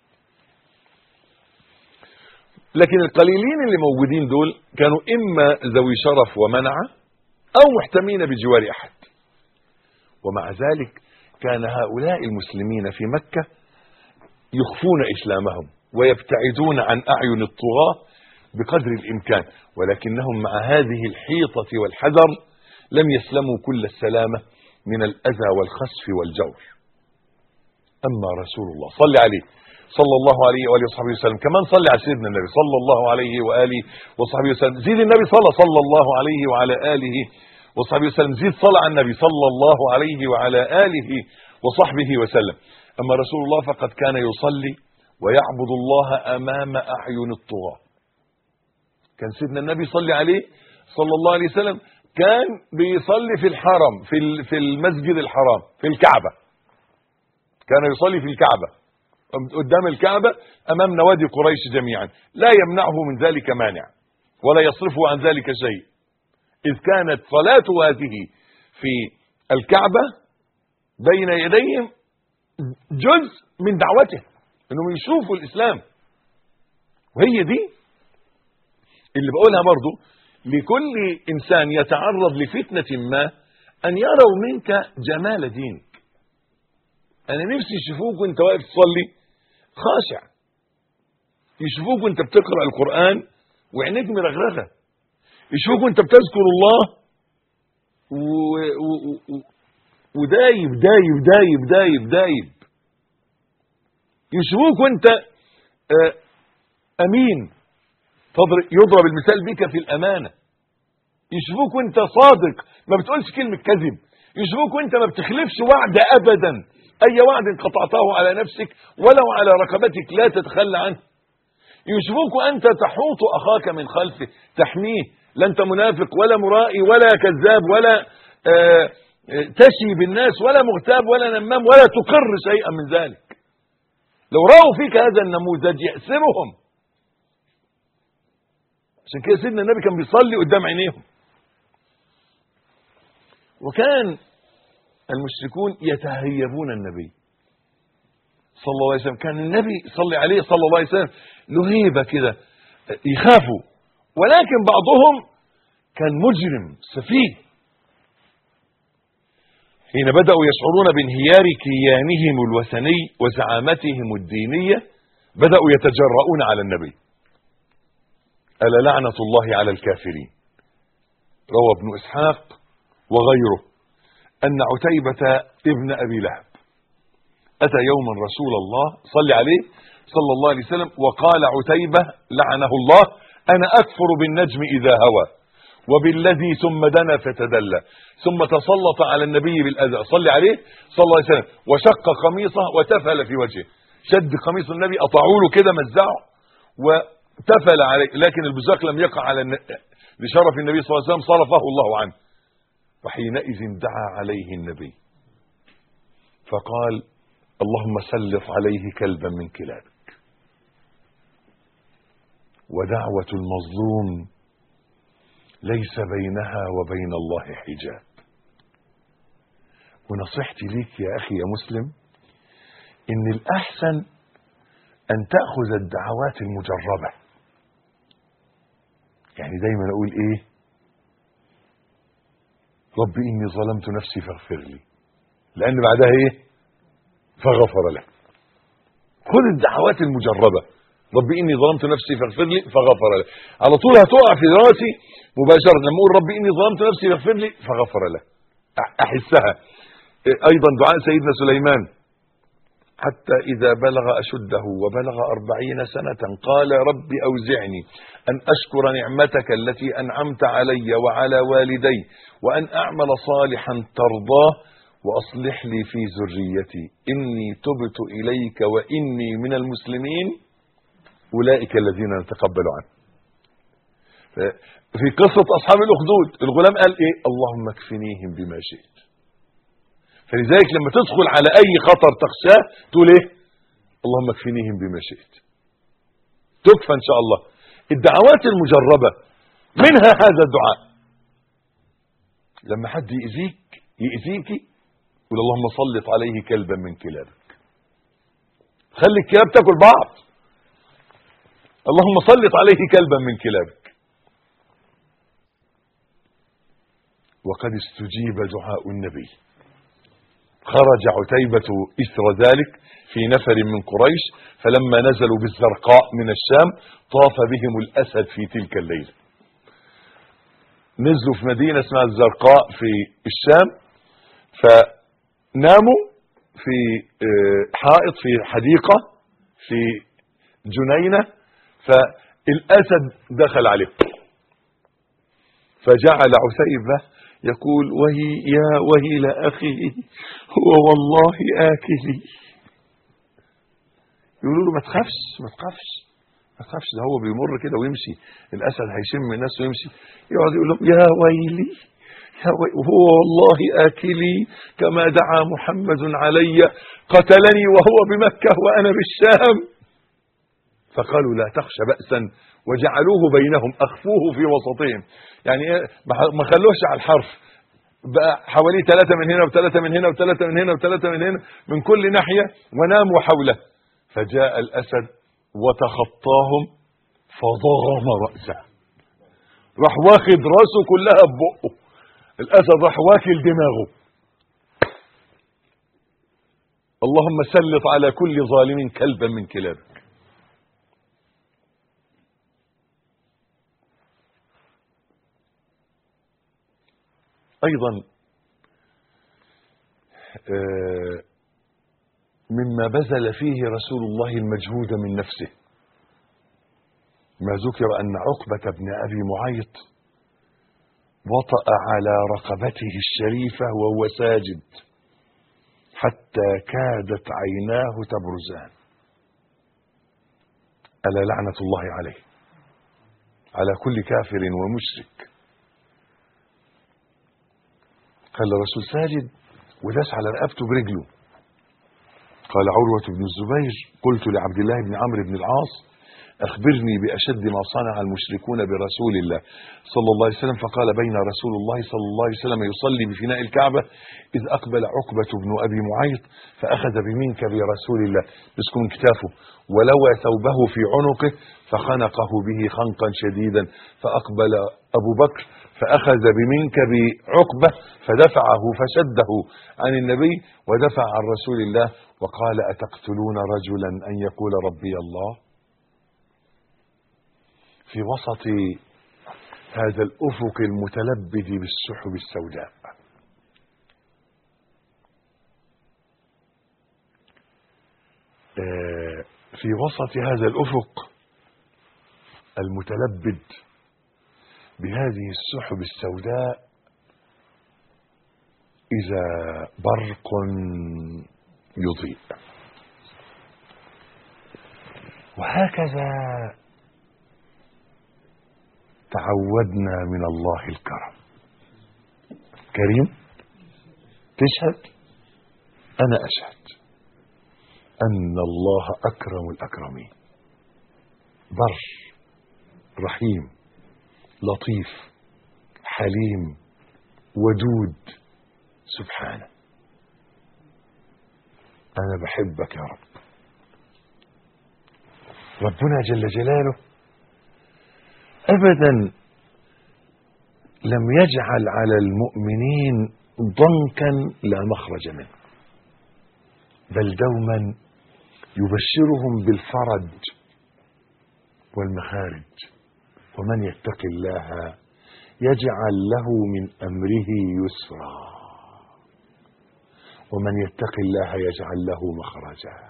لكن القليلين اللي موجودين دول كانوا اما ذوي شرف ومنعه او محتمين بجوار احد ومع ذلك كان هؤلاء المسلمين في مكه يخفون اسلامهم ويبتعدون عن اعين الطغاه بقدر الامكان ولكنهم مع هذه الحيطه والحذر لم يسلموا كل السلامه من الاذى والخسف والجور اما رسول الله صل عليه صلى الله عليه واله وصحبه وسلم كمان صلي على سيدنا النبي صلى الله عليه واله وصحبه وسلم زيد النبي صلى صلى الله عليه وعلى اله وصحبه وسلم زيد صلى على النبي صلى الله عليه وعلى اله وصحبه وسلم اما رسول الله فقد كان يصلي ويعبد الله امام اعين الطغاه كان سيدنا النبي صلي عليه صلى الله عليه وسلم كان بيصلي في الحرم في ال- في المسجد الحرام في الكعبه كان يصلي في الكعبه قدام الكعبة أمام نوادي قريش جميعا لا يمنعه من ذلك مانع ولا يصرفه عن ذلك شيء إذ كانت صلاته هذه في الكعبة بين يديهم جزء من دعوته انهم يشوفوا الاسلام وهي دي اللي بقولها برضو لكل انسان يتعرض لفتنة ما ان يروا منك جمال دينك انا نفسي يشوفوك وانت واقف تصلي خاشع يشوفوك وانت بتقرا القران وعينيك مرغرغه يشوفوك وانت بتذكر الله و... و... و... ودايب دايب دايب دايب دايب يشوفوك وانت آه، امين تضرب يضرب المثال بك في الامانه يشوفوك وانت صادق ما بتقولش كلمه كذب يشوفوك وانت ما بتخلفش وعد ابدا اي وعد قطعته على نفسك ولو على رقبتك لا تتخلى عنه يشوفوك وانت تحوط اخاك من خلفه تحميه لا انت منافق ولا مرائي ولا كذاب ولا آه، آه، تشي بالناس ولا مغتاب ولا نمام ولا تقر شيئا من ذلك لو راوا فيك هذا النموذج يأسرهم عشان كده سيدنا النبي كان بيصلي قدام عينيهم وكان المشركون يتهيبون النبي صلى الله عليه وسلم كان النبي صلى عليه صلى الله عليه وسلم له هيبه كده يخافوا ولكن بعضهم كان مجرم سفيه حين بدأوا يشعرون بانهيار كيانهم الوثني وزعامتهم الدينية بدأوا يتجرؤون على النبي ألا لعنة الله على الكافرين روى ابن إسحاق وغيره أن عتيبة ابن أبي لهب أتى يوما رسول الله صلى عليه صلى الله عليه وسلم وقال عتيبة لعنه الله أنا أكفر بالنجم إذا هوى وبالذي ثم دنا فتدلى ثم تسلط على النبي بالأذى صلى عليه صلى الله عليه وسلم وشق قميصه وتفل في وجهه شد قميص النبي قطعوا له كده مزعه وتفل عليه لكن البزاق لم يقع على الن... لشرف النبي صلى الله عليه وسلم صرفه الله عنه وحينئذ دعا عليه النبي فقال اللهم سلط عليه كلبا من كلابك ودعوة المظلوم ليس بينها وبين الله حجاب ونصيحتي ليك يا أخي يا مسلم إن الأحسن أن تأخذ الدعوات المجربة يعني دايما أقول إيه رب إني ظلمت نفسي فاغفر لي لأن بعدها إيه فغفر له خذ الدعوات المجربة رب إني ظلمت نفسي فاغفر لي فغفر له على طول هتقع في راسي مباشرة لما أقول رب إني ظلمت نفسي فاغفر لي فغفر له أحسها أيضا دعاء سيدنا سليمان حتى إذا بلغ أشده وبلغ أربعين سنة قال رب أوزعني أن أشكر نعمتك التي أنعمت علي وعلى والدي وأن أعمل صالحا ترضاه وأصلح لي في ذريتي إني تبت إليك وإني من المسلمين أولئك الذين نتقبل عنه في قصة أصحاب الأخدود الغلام قال إيه اللهم اكفنيهم بما شئت فلذلك لما تدخل على أي خطر تخشاه تقول إيه اللهم اكفنيهم بما شئت تكفى إن شاء الله الدعوات المجربة منها هذا الدعاء لما حد يأذيك يأذيكي قول اللهم سلط عليه كلبا من كلابك خلي الكلاب تاكل بعض اللهم سلط عليه كلبا من كلابك وقد استجيب دعاء النبي خرج عتيبة إثر ذلك في نفر من قريش فلما نزلوا بالزرقاء من الشام طاف بهم الأسد في تلك الليلة نزلوا في مدينة اسمها الزرقاء في الشام فناموا في حائط في حديقة في جنينة فالأسد دخل عليه فجعل عتيبة يقول وهي يا ويل أخي هو والله آكلي يقولوا له ما تخافش ما تخافش ما تخافش ده هو بيمر كده ويمشي الأسد هيشم الناس ويمشي يقعد يقول لهم يا ويلي يا وي وهو والله آكلي كما دعا محمد علي قتلني وهو بمكة وأنا بالشام فقالوا لا تخش بأسا وجعلوه بينهم أخفوه في وسطهم يعني ما خلوش على الحرف بقى حوالي ثلاثة من هنا وثلاثة من هنا وثلاثة من هنا وثلاثة من هنا من كل ناحية وناموا حوله فجاء الأسد وتخطاهم فضرم رأسه راح واخد راسه كلها ببقه الأسد راح واكل دماغه اللهم سلط على كل ظالم كلبا من كلابك ايضا آه، مما بذل فيه رسول الله المجهود من نفسه ما ذكر أن عقبة بن أبي معيط وطأ على رقبته الشريفة وهو ساجد حتى كادت عيناه تبرزان ألا لعنة الله عليه على كل كافر ومشرك قال الرسول ساجد وداس على رقبته برجله قال عروة بن الزبير قلت لعبد الله بن عمرو بن العاص أخبرني بأشد ما صنع المشركون برسول الله صلى الله عليه وسلم فقال بين رسول الله صلى الله عليه وسلم يصلي بفناء الكعبة إذ أقبل عقبة بن أبي معيط فأخذ بمنكب رسول الله مسكه من كتافه ولوى ثوبه في عنقه فخنقه به خنقا شديدا فأقبل أبو بكر فأخذ بمنكب عقبة فدفعه فشده عن النبي ودفع عن رسول الله وقال أتقتلون رجلا أن يقول ربي الله في وسط هذا الأفق المتلبد بالسحب السوداء آه، في وسط هذا الأفق المتلبد بهذه السحب السوداء إذا برق يضيء وهكذا تعودنا من الله الكرم كريم تشهد أنا أشهد أن الله أكرم الأكرمين بر رحيم لطيف حليم ودود سبحانه أنا بحبك يا رب ربنا جل جلاله أبدا لم يجعل على المؤمنين ضنكا لا مخرج منه بل دوما يبشرهم بالفرج والمخارج ومن يتق الله يجعل له من امره يسرا ومن يتق الله يجعل له مخرجا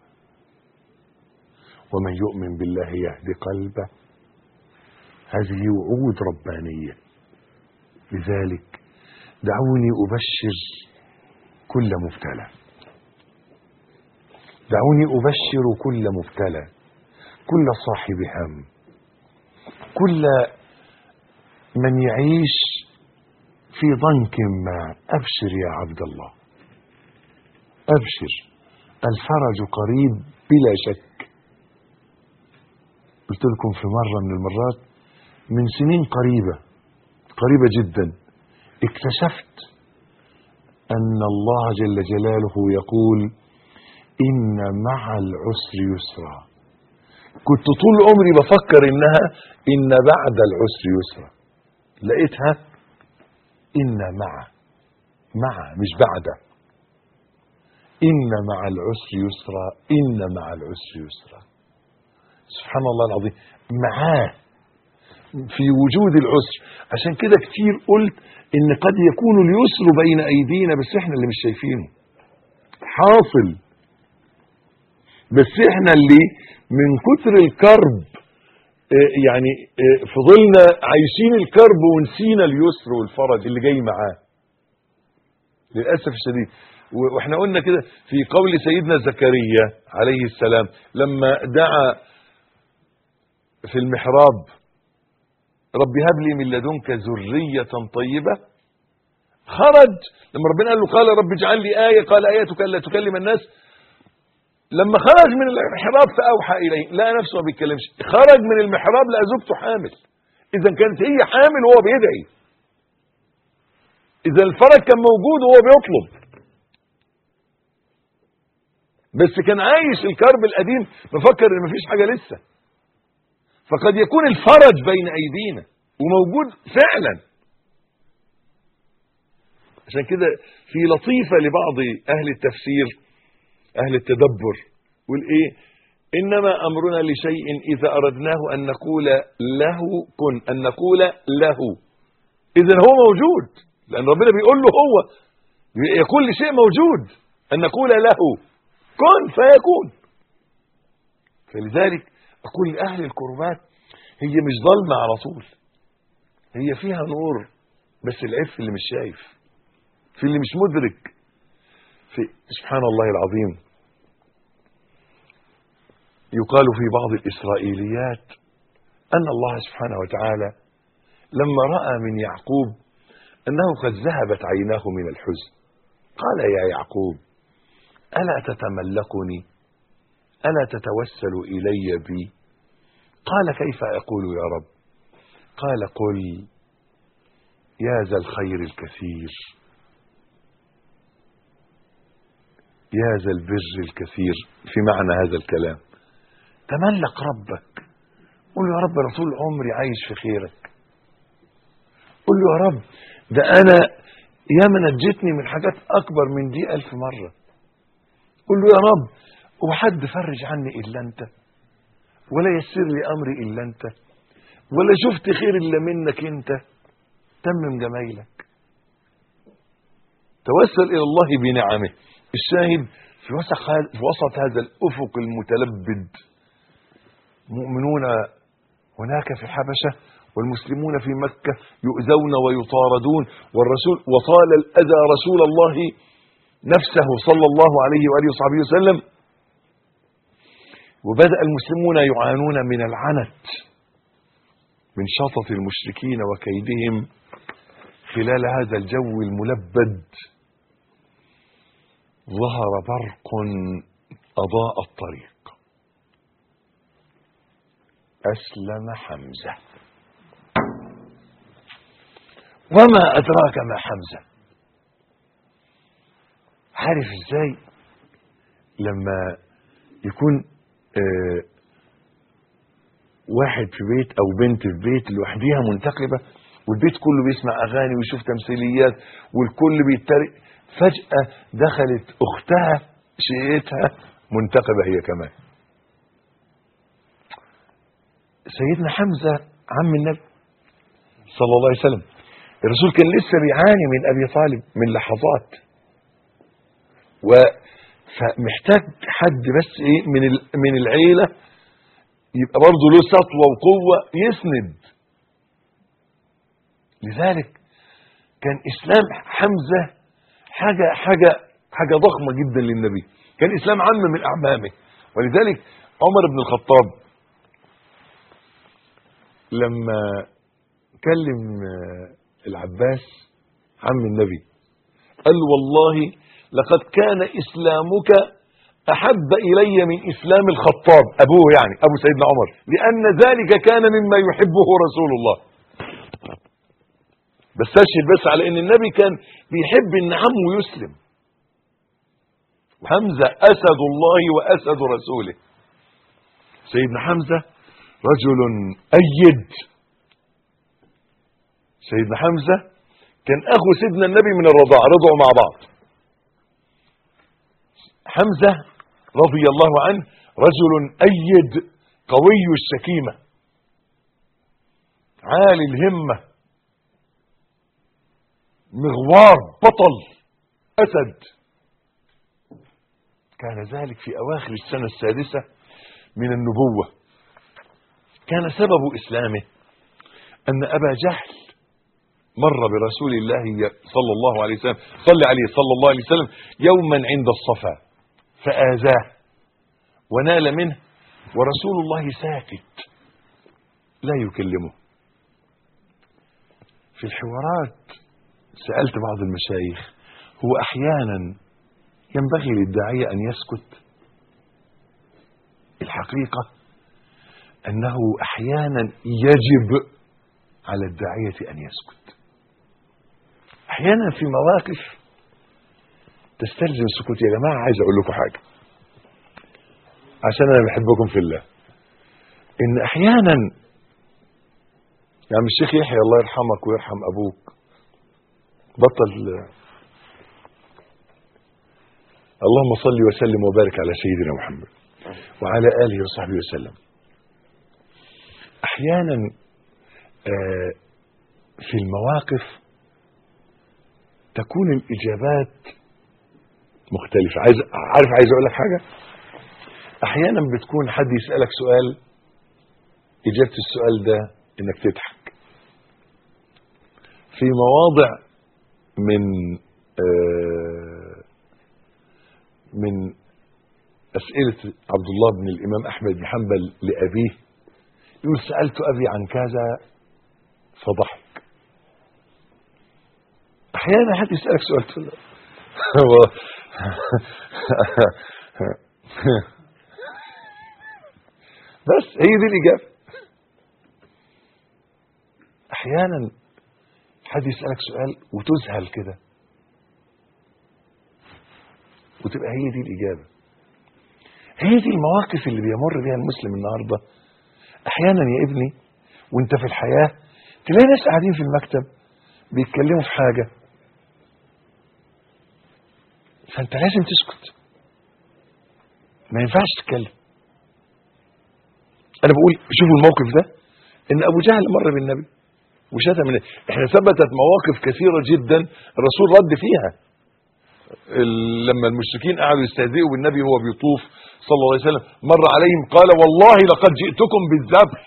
ومن يؤمن بالله يهد قلبه هذه وعود ربانيه لذلك دعوني ابشر كل مبتلى دعوني ابشر كل مبتلى كل صاحب هم كل من يعيش في ضنك ما ابشر يا عبد الله ابشر الفرج قريب بلا شك قلت لكم في مره من المرات من سنين قريبه قريبه جدا اكتشفت ان الله جل جلاله يقول ان مع العسر يسرا كنت طول عمري بفكر انها ان بعد العسر يسرا لقيتها ان مع مع مش بعد ان مع العسر يسرا ان مع العسر يسرا سبحان الله العظيم معاه في وجود العسر عشان كده كتير قلت ان قد يكون اليسر بين ايدينا بس احنا اللي مش شايفينه حاصل بس احنا اللي من كتر الكرب آه، يعني آه، فضلنا عايشين الكرب ونسينا اليسر والفرج اللي جاي معاه للاسف الشديد و- واحنا قلنا كده في قول سيدنا زكريا عليه السلام لما دعا في المحراب رب هب لي من لدنك ذرية طيبة خرج لما ربنا قال له قال رب اجعل لي آية قال آيتك ألا تكلم الناس لما خرج من المحراب فأوحى إليه لا نفسه ما بيتكلمش خرج من المحراب لقى زوجته حامل إذا كانت هي حامل وهو بيدعي إذا الفرج كان موجود وهو بيطلب بس كان عايش الكرب القديم مفكر ان مفيش حاجة لسه فقد يكون الفرج بين ايدينا وموجود فعلا عشان كده في لطيفة لبعض اهل التفسير اهل التدبر والايه انما امرنا لشيء اذا اردناه ان نقول له كن ان نقول له اذا هو موجود لان ربنا بيقول له هو كل شيء موجود أن نقول له كن فيكون فلذلك أقول لأهل الكربات هي مش ظلمة على طول هي فيها نور بس العيب في اللي مش شايف في اللي مش مدرك في سبحان الله العظيم يقال في بعض الإسرائيليات أن الله سبحانه وتعالى لما رأى من يعقوب أنه قد ذهبت عيناه من الحزن قال يا يعقوب ألا تتملكني ألا تتوسل إلي بي قال كيف أقول يا رب قال قل يا ذا الخير الكثير يا ذا البر الكثير في معنى هذا الكلام تملك ربك قل له يا رب انا طول عمري عايش في خيرك قل له يا رب ده انا ياما نجتني من حاجات اكبر من دي الف مره قل له يا رب وحد فرج عني الا انت ولا يسر لي امري الا انت ولا شفت خير الا منك انت تمم جمايلك توسل الى الله بنعمه الشاهد في وسط هذا في وسط هذا الافق المتلبد مؤمنون هناك في الحبشه والمسلمون في مكه يؤذون ويطاردون والرسول وطال الاذى رسول الله نفسه صلى الله عليه واله وصحبه وسلم وبدا المسلمون يعانون من العنت من شطط المشركين وكيدهم خلال هذا الجو الملبد ظهر برق أضاء الطريق أسلم حمزة وما أدراك ما حمزة عارف ازاي لما يكون آه واحد في بيت او بنت في بيت لوحديها منتقبه والبيت كله بيسمع اغاني ويشوف تمثيليات والكل بيتريق فجاه دخلت اختها شقيتها منتقبه هي كمان سيدنا حمزه عم النبي صلى الله عليه وسلم الرسول كان لسه بيعاني من ابي طالب من لحظات و فمحتاج حد بس ايه من من العيله يبقى برضه له سطوة وقوة يسند لذلك كان إسلام حمزة حاجة حاجة حاجة ضخمة جدا للنبي كان إسلام عم من أعمامه ولذلك عمر بن الخطاب لما كلم العباس عم النبي قال له والله لقد كان إسلامك أحب إلي من إسلام الخطاب أبوه يعني أبو سيدنا عمر لأن ذلك كان مما يحبه رسول الله بس أشهد بس على أن النبي كان بيحب أن عمه يسلم حمزة أسد الله وأسد رسوله سيدنا حمزة رجل أيد سيدنا حمزة كان أخو سيدنا النبي من الرضاعة رضعوا مع بعض حمزة رضي الله عنه رجل أيد قوي الشكيمة عالي الهمة مغوار بطل أسد كان ذلك في أواخر السنة السادسة من النبوة كان سبب إسلامه أن أبا جهل مر برسول الله صلى الله عليه وسلم صلى عليه صلى الله عليه وسلم يوما عند الصفا فآذاه ونال منه ورسول الله ساكت لا يكلمه في الحوارات سألت بعض المشايخ هو أحيانا ينبغي للداعية أن يسكت الحقيقة أنه أحيانا يجب على الداعية أن يسكت أحيانا في مواقف تستلزم السكوت يا جماعة عايز أقول لكم حاجة عشان أنا بحبكم في الله إن أحيانا يعني الشيخ يحيى الله يرحمك ويرحم أبوك بطل اللهم صل وسلم وبارك على سيدنا محمد وعلى آله وصحبه وسلم أحيانا آه في المواقف تكون الاجابات مختلفه عايز عارف عايز اقول لك حاجه احيانا بتكون حد يسالك سؤال اجابه السؤال ده انك تضحك في مواضع من آه من أسئلة عبد الله بن الإمام أحمد بن حنبل لأبيه يقول سألت أبي عن كذا فضحك أحيانا حد يسألك سؤال تقول له هو- بس هي دي الإجابة أحيانا حد يسألك سؤال وتذهل كده وتبقى هي دي الإجابة هي دي المواقف اللي بيمر بيها المسلم النهاردة أحيانا يا ابني وانت في الحياة تلاقي ناس قاعدين في المكتب بيتكلموا في حاجة فانت لازم تسكت ما ينفعش تتكلم انا بقول شوفوا الموقف ده ان ابو جهل مر بالنبي وشتم النبي احنا ثبتت مواقف كثيره جدا الرسول رد فيها ال- لما المشركين قعدوا يستهزئوا بالنبي وهو بيطوف صلى الله عليه وسلم مر عليهم قال والله لقد جئتكم بالذبح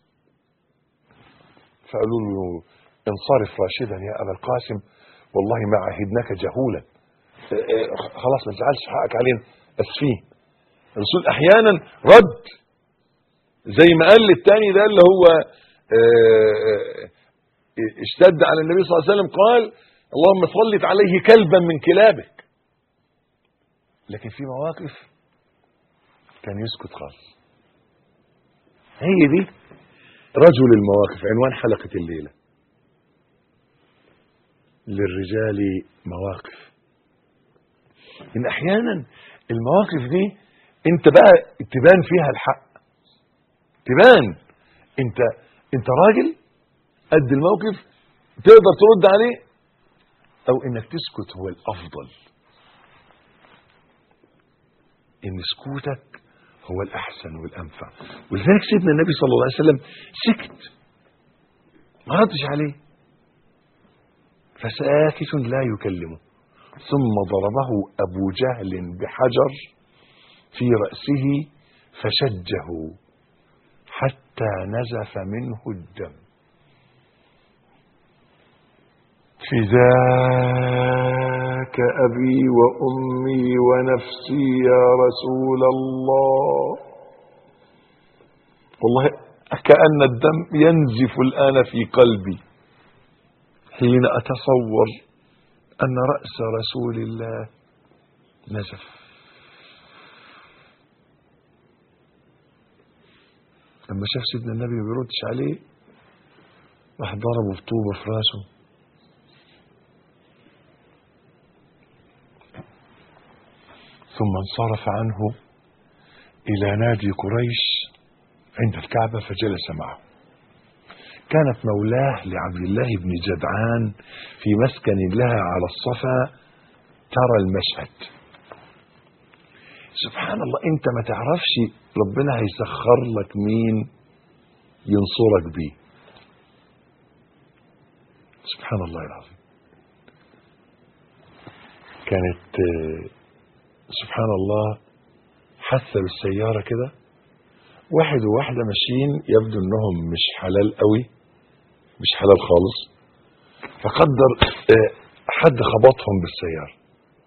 فقالوا له انصرف راشدا يا ابا القاسم والله ما عهدناك جهولا اه اه خلاص ما تزعلش حقك علينا اسفين الرسول احيانا رد زي ما قال للتاني ده اللي هو اه اه اشتد على النبي صلى الله عليه وسلم قال اللهم سلط عليه كلبا من كلابك لكن في مواقف كان يسكت خالص هي دي رجل المواقف عنوان حلقة الليلة للرجال مواقف إن أحيانا المواقف دي أنت بقى تبان فيها الحق تبان أنت أنت راجل قد الموقف تقدر ترد عليه أو إنك تسكت هو الأفضل إن سكوتك هو الأحسن والأنفع ولذلك سيدنا النبي صلى الله عليه وسلم سكت ما ردش عليه فساكت لا يكلمه ثم ضربه أبو جهل بحجر في رأسه فشجه حتى نزف منه الدم فداك أبي وأمي ونفسي يا رسول الله والله كأن الدم ينزف الآن في قلبي حين أتصور أن رأس رسول الله نزف لما شاف سيدنا النبي ما بيردش عليه راح ضربه بطوبة في راسه ثم انصرف عنه إلى نادي قريش عند الكعبة فجلس معه كانت مولاه لعبد الله بن جدعان في مسكن لها على الصفا ترى المشهد سبحان الله انت ما تعرفش ربنا هيسخر لك مين ينصرك بيه سبحان الله العظيم كانت آه، سبحان الله حث بالسيارة كده واحد وواحدة ماشيين يبدو انهم مش حلال قوي مش حلال خالص فقدر آه، حد خبطهم بالسيارة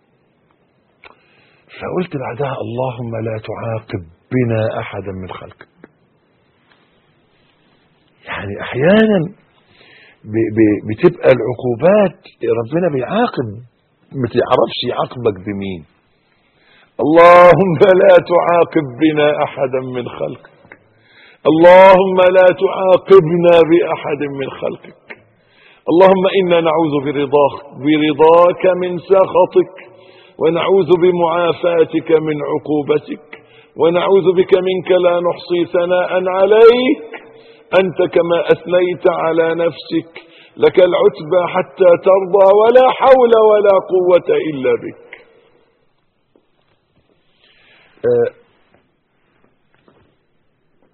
فقلت بعدها اللهم لا تعاقب بنا احدا من خلقك يعني احيانا ب- ب- بتبقى العقوبات ربنا بيعاقب ما تعرفش يعاقبك بمين اللهم لا تعاقب بنا احدا من خلقك اللهم لا تعاقبنا باحد من خلقك اللهم انا نعوذ برضاك برضاك من سخطك ونعوذ بمعافاتك من عقوبتك ونعوذ بك منك لا نحصي ثناء عليك انت كما اثنيت على نفسك لك العتبى حتى ترضى ولا حول ولا قوه الا بك آه،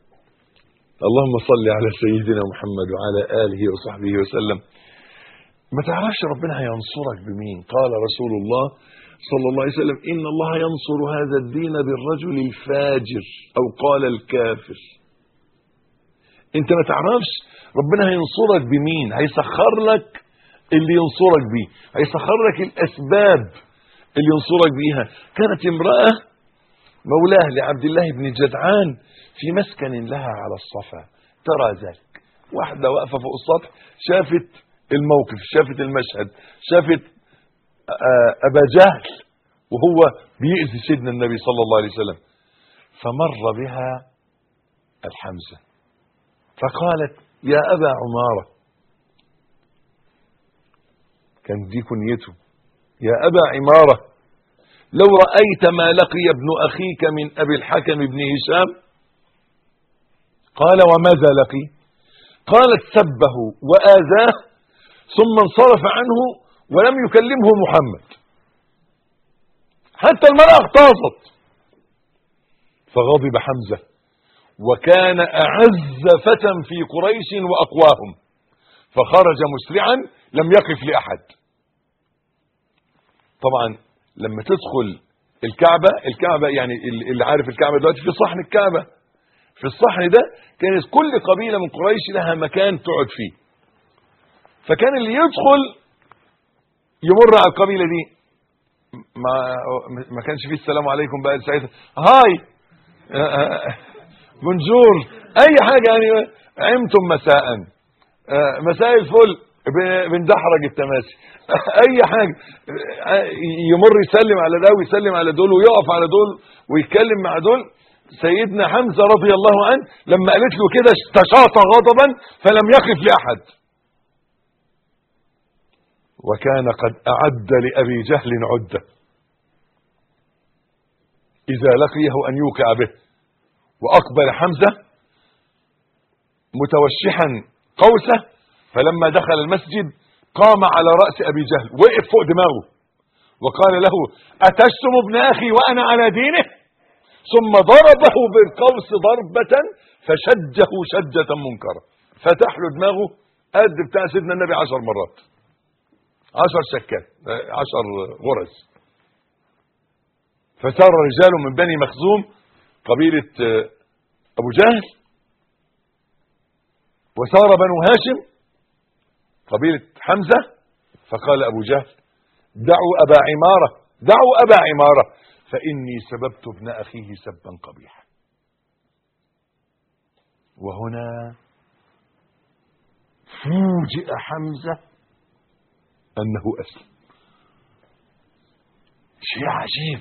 اللهم صل على سيدنا محمد وعلى آله وصحبه وسلم ما تعرفش ربنا هينصرك بمين قال رسول الله صلى الله عليه وسلم إن الله ينصر هذا الدين بالرجل الفاجر أو قال الكافر انت ما تعرفش ربنا هينصرك بمين هيسخر لك اللي ينصرك بيه هيسخر لك الأسباب اللي ينصرك بيها كانت امرأة مولاه لعبد الله بن جدعان في مسكن لها على الصفا ترى ذلك واحدة واقفة فوق السطح شافت الموقف شافت المشهد شافت آه، أبا جهل وهو بيأذي سيدنا النبي صلى الله عليه وسلم فمر بها الحمزة فقالت يا أبا عمارة كان دي كنيته يا أبا عمارة لو رأيت ما لقي ابن أخيك من أبي الحكم بن هشام قال وماذا لقي قالت سبه وآذاه ثم انصرف عنه ولم يكلمه محمد حتى المرأة اغتاظت فغضب حمزة وكان أعز فتى في قريش وأقواهم فخرج مسرعا لم يقف لأحد طبعا لما تدخل الكعبة الكعبة يعني اللي عارف الكعبة دلوقتي في صحن الكعبة في الصحن ده كانت كل قبيلة من قريش لها مكان تقعد فيه فكان اللي يدخل يمر على القبيلة دي ما ما كانش فيه السلام عليكم بقى ساعتها هاي بونجور اي حاجة يعني عمتم مساء آه، مساء الفل ب- بندحرج التماسي اي حاجة آه، يمر يسلم على ده ويسلم على دول ويقف على دول ويتكلم مع دول سيدنا حمزة رضي الله عنه لما قالت له كده استشاط غضبا فلم يقف لأحد وكان قد أعد لأبي جهل عدة إذا لقيه أن يوقع به وأقبل حمزة متوشحا قوسه فلما دخل المسجد قام على رأس أبي جهل وقف فوق دماغه وقال له أتشتم ابن أخي وأنا على دينه ثم ضربه بالقوس ضربة فشجه شجة منكرة فتح له دماغه قد بتاع سيدنا النبي عشر مرات عشر شكات آه، عشر غرز فسار رجال من بني مخزوم قبيلة آه، أبو جهل وسار بنو هاشم قبيلة حمزة فقال أبو جهل دعوا أبا عمارة دعوا أبا عمارة فإني سببت ابن أخيه سبا قبيحا وهنا فوجئ حمزة أنه أسلم شيء عجيب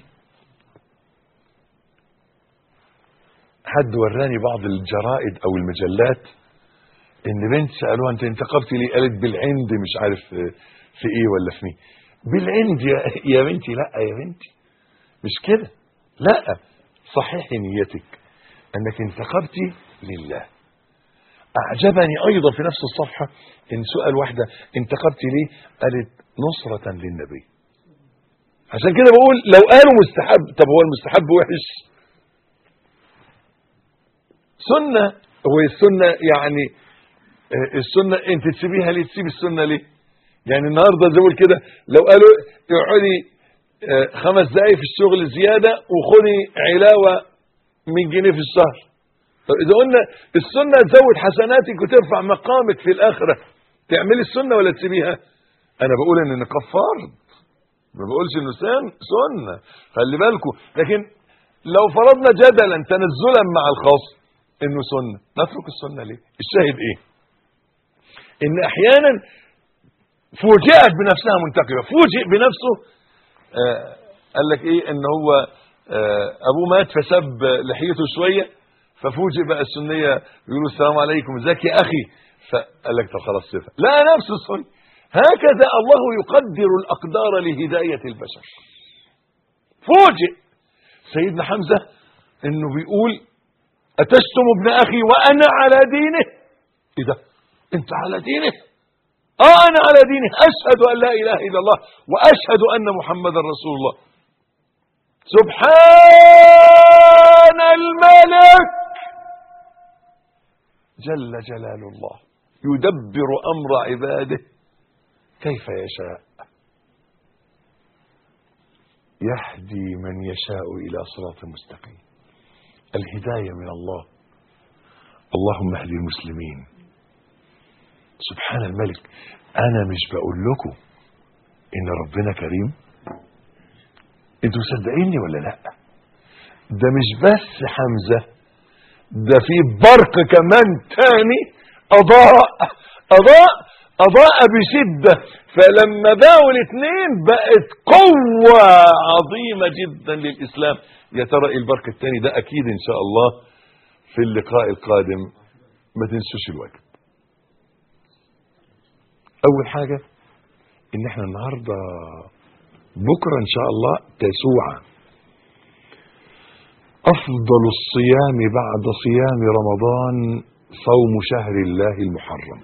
حد وراني بعض الجرائد أو المجلات ان بنت سالوها انت انتقبت ليه قالت بالعند مش عارف في ايه ولا في مين بالعند يا, يا بنتي لا يا بنتي مش كده لا صححي نيتك انك انتقبتي لله اعجبني ايضا في نفس الصفحه ان سؤال واحده انتقبتي ليه قالت نصره للنبي عشان كده بقول لو قالوا مستحب طب هو المستحب وحش سنه هو السنه يعني السنة انت تسيبيها ليه تسيب السنة ليه يعني النهاردة زي بقول كده لو قالوا اقعدي آه، خمس دقايق في الشغل زيادة وخدي علاوة 100 جنيه في الشهر طب اذا قلنا السنة تزود حسناتك وترفع مقامك في الاخرة تعملي السنة ولا تسيبيها انا بقول ان النقاب فرض ما بقولش انه سن سنة خلي بالكم لكن لو فرضنا جدلا تنزلا مع الخاص انه سنة نترك السنة ليه الشاهد ايه ان احيانا فوجئت بنفسها منتقبه فوجئ بنفسه آه قال لك ايه ان هو آه ابوه مات فسب لحيته شويه ففوجئ بقى السنيه يقولوا السلام عليكم ازيك يا اخي فقال لك طب خلاص صفه لا نفس السنه هكذا الله يقدر الاقدار لهدايه البشر فوجئ سيدنا حمزه انه بيقول اتشتم ابن اخي وانا على دينه ايه ده انت على دينه اه انا على دينه اشهد ان لا اله الا الله واشهد ان محمدا رسول الله سبحان الملك جل جلال الله يدبر امر عباده كيف يشاء يهدي من يشاء إلى صراط مستقيم الهداية من الله اللهم اهد المسلمين سبحان الملك أنا مش بقول لكم إن ربنا كريم انتوا مصدقيني ولا لا ده مش بس حمزة ده في برق كمان تاني أضاء أضاء أضاء بشدة فلما باقوا الاثنين بقت قوة عظيمة جدا للإسلام يا ترى إيه البرق التاني ده أكيد إن شاء الله في اللقاء القادم ما تنسوش الواجب أول حاجة إن احنا النهاردة بكرة إن شاء الله تسوعة أفضل الصيام بعد صيام رمضان صوم شهر الله المحرم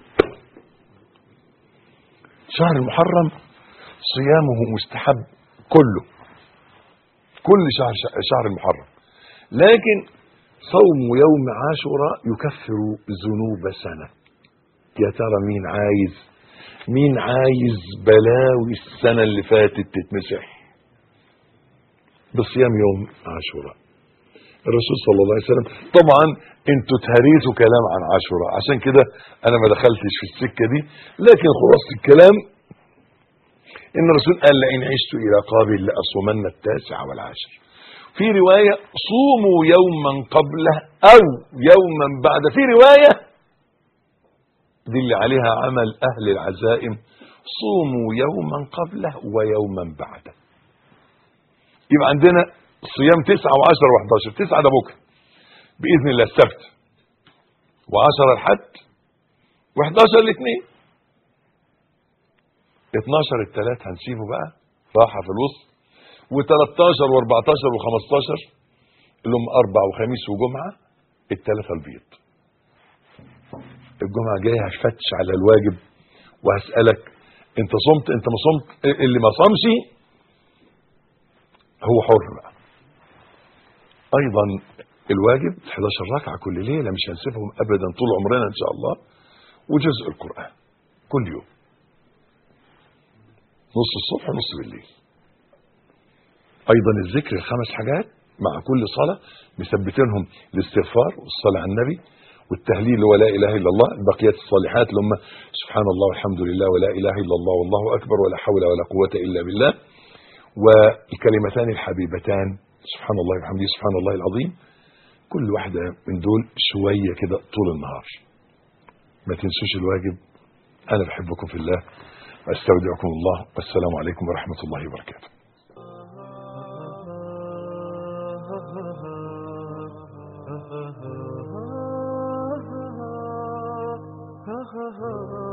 شهر المحرم صيامه مستحب كله كل شهر شهر المحرم لكن صوم يوم عاشوراء يكفر ذنوب سنة يا ترى مين عايز مين عايز بلاوي السنة اللي فاتت تتمسح بصيام يوم عاشوراء الرسول صلى الله عليه وسلم طبعا انتوا تهريتوا كلام عن عاشوراء عشان كده انا ما دخلتش في السكة دي لكن خلاصة الكلام ان الرسول قال لئن عشت الى قابل لاصومن التاسع والعاشر في رواية صوموا يوما قبله او يوما بعد في رواية دي اللي عليها عمل اهل العزائم صوموا يوما قبله ويوما بعده يبقى عندنا صيام تسعة وعشرة وحداشر تسعة ده بكرة بإذن الله السبت وعشرة الحد وحداشر الاثنين اتناشر التلات هنسيبه بقى راحة في الوسط وتلاتاشر واربعتاشر وخمستاشر اللي هم أربع وخميس وجمعة التلاتة البيض الجمعة جاية هفتش على الواجب وهسألك انت صمت انت ما صمت اللي ما صامش هو حر بقى ايضا الواجب 11 ركعه كل ليله مش هنسيبهم ابدا طول عمرنا ان شاء الله وجزء القران كل يوم نص الصبح ونص بالليل ايضا الذكر الخمس حاجات مع كل صلاه مثبتينهم الاستغفار والصلاه على النبي والتهليل ولا اله الا الله البقيات الصالحات اللي هم سبحان الله والحمد لله ولا اله الا الله والله اكبر ولا حول ولا قوه الا بالله والكلمتان الحبيبتان سبحان الله وبحمده سبحان الله العظيم كل واحدة من دول شوية كده طول النهار ما تنسوش الواجب أنا بحبكم في الله أستودعكم الله والسلام عليكم ورحمة الله وبركاته ha ha ha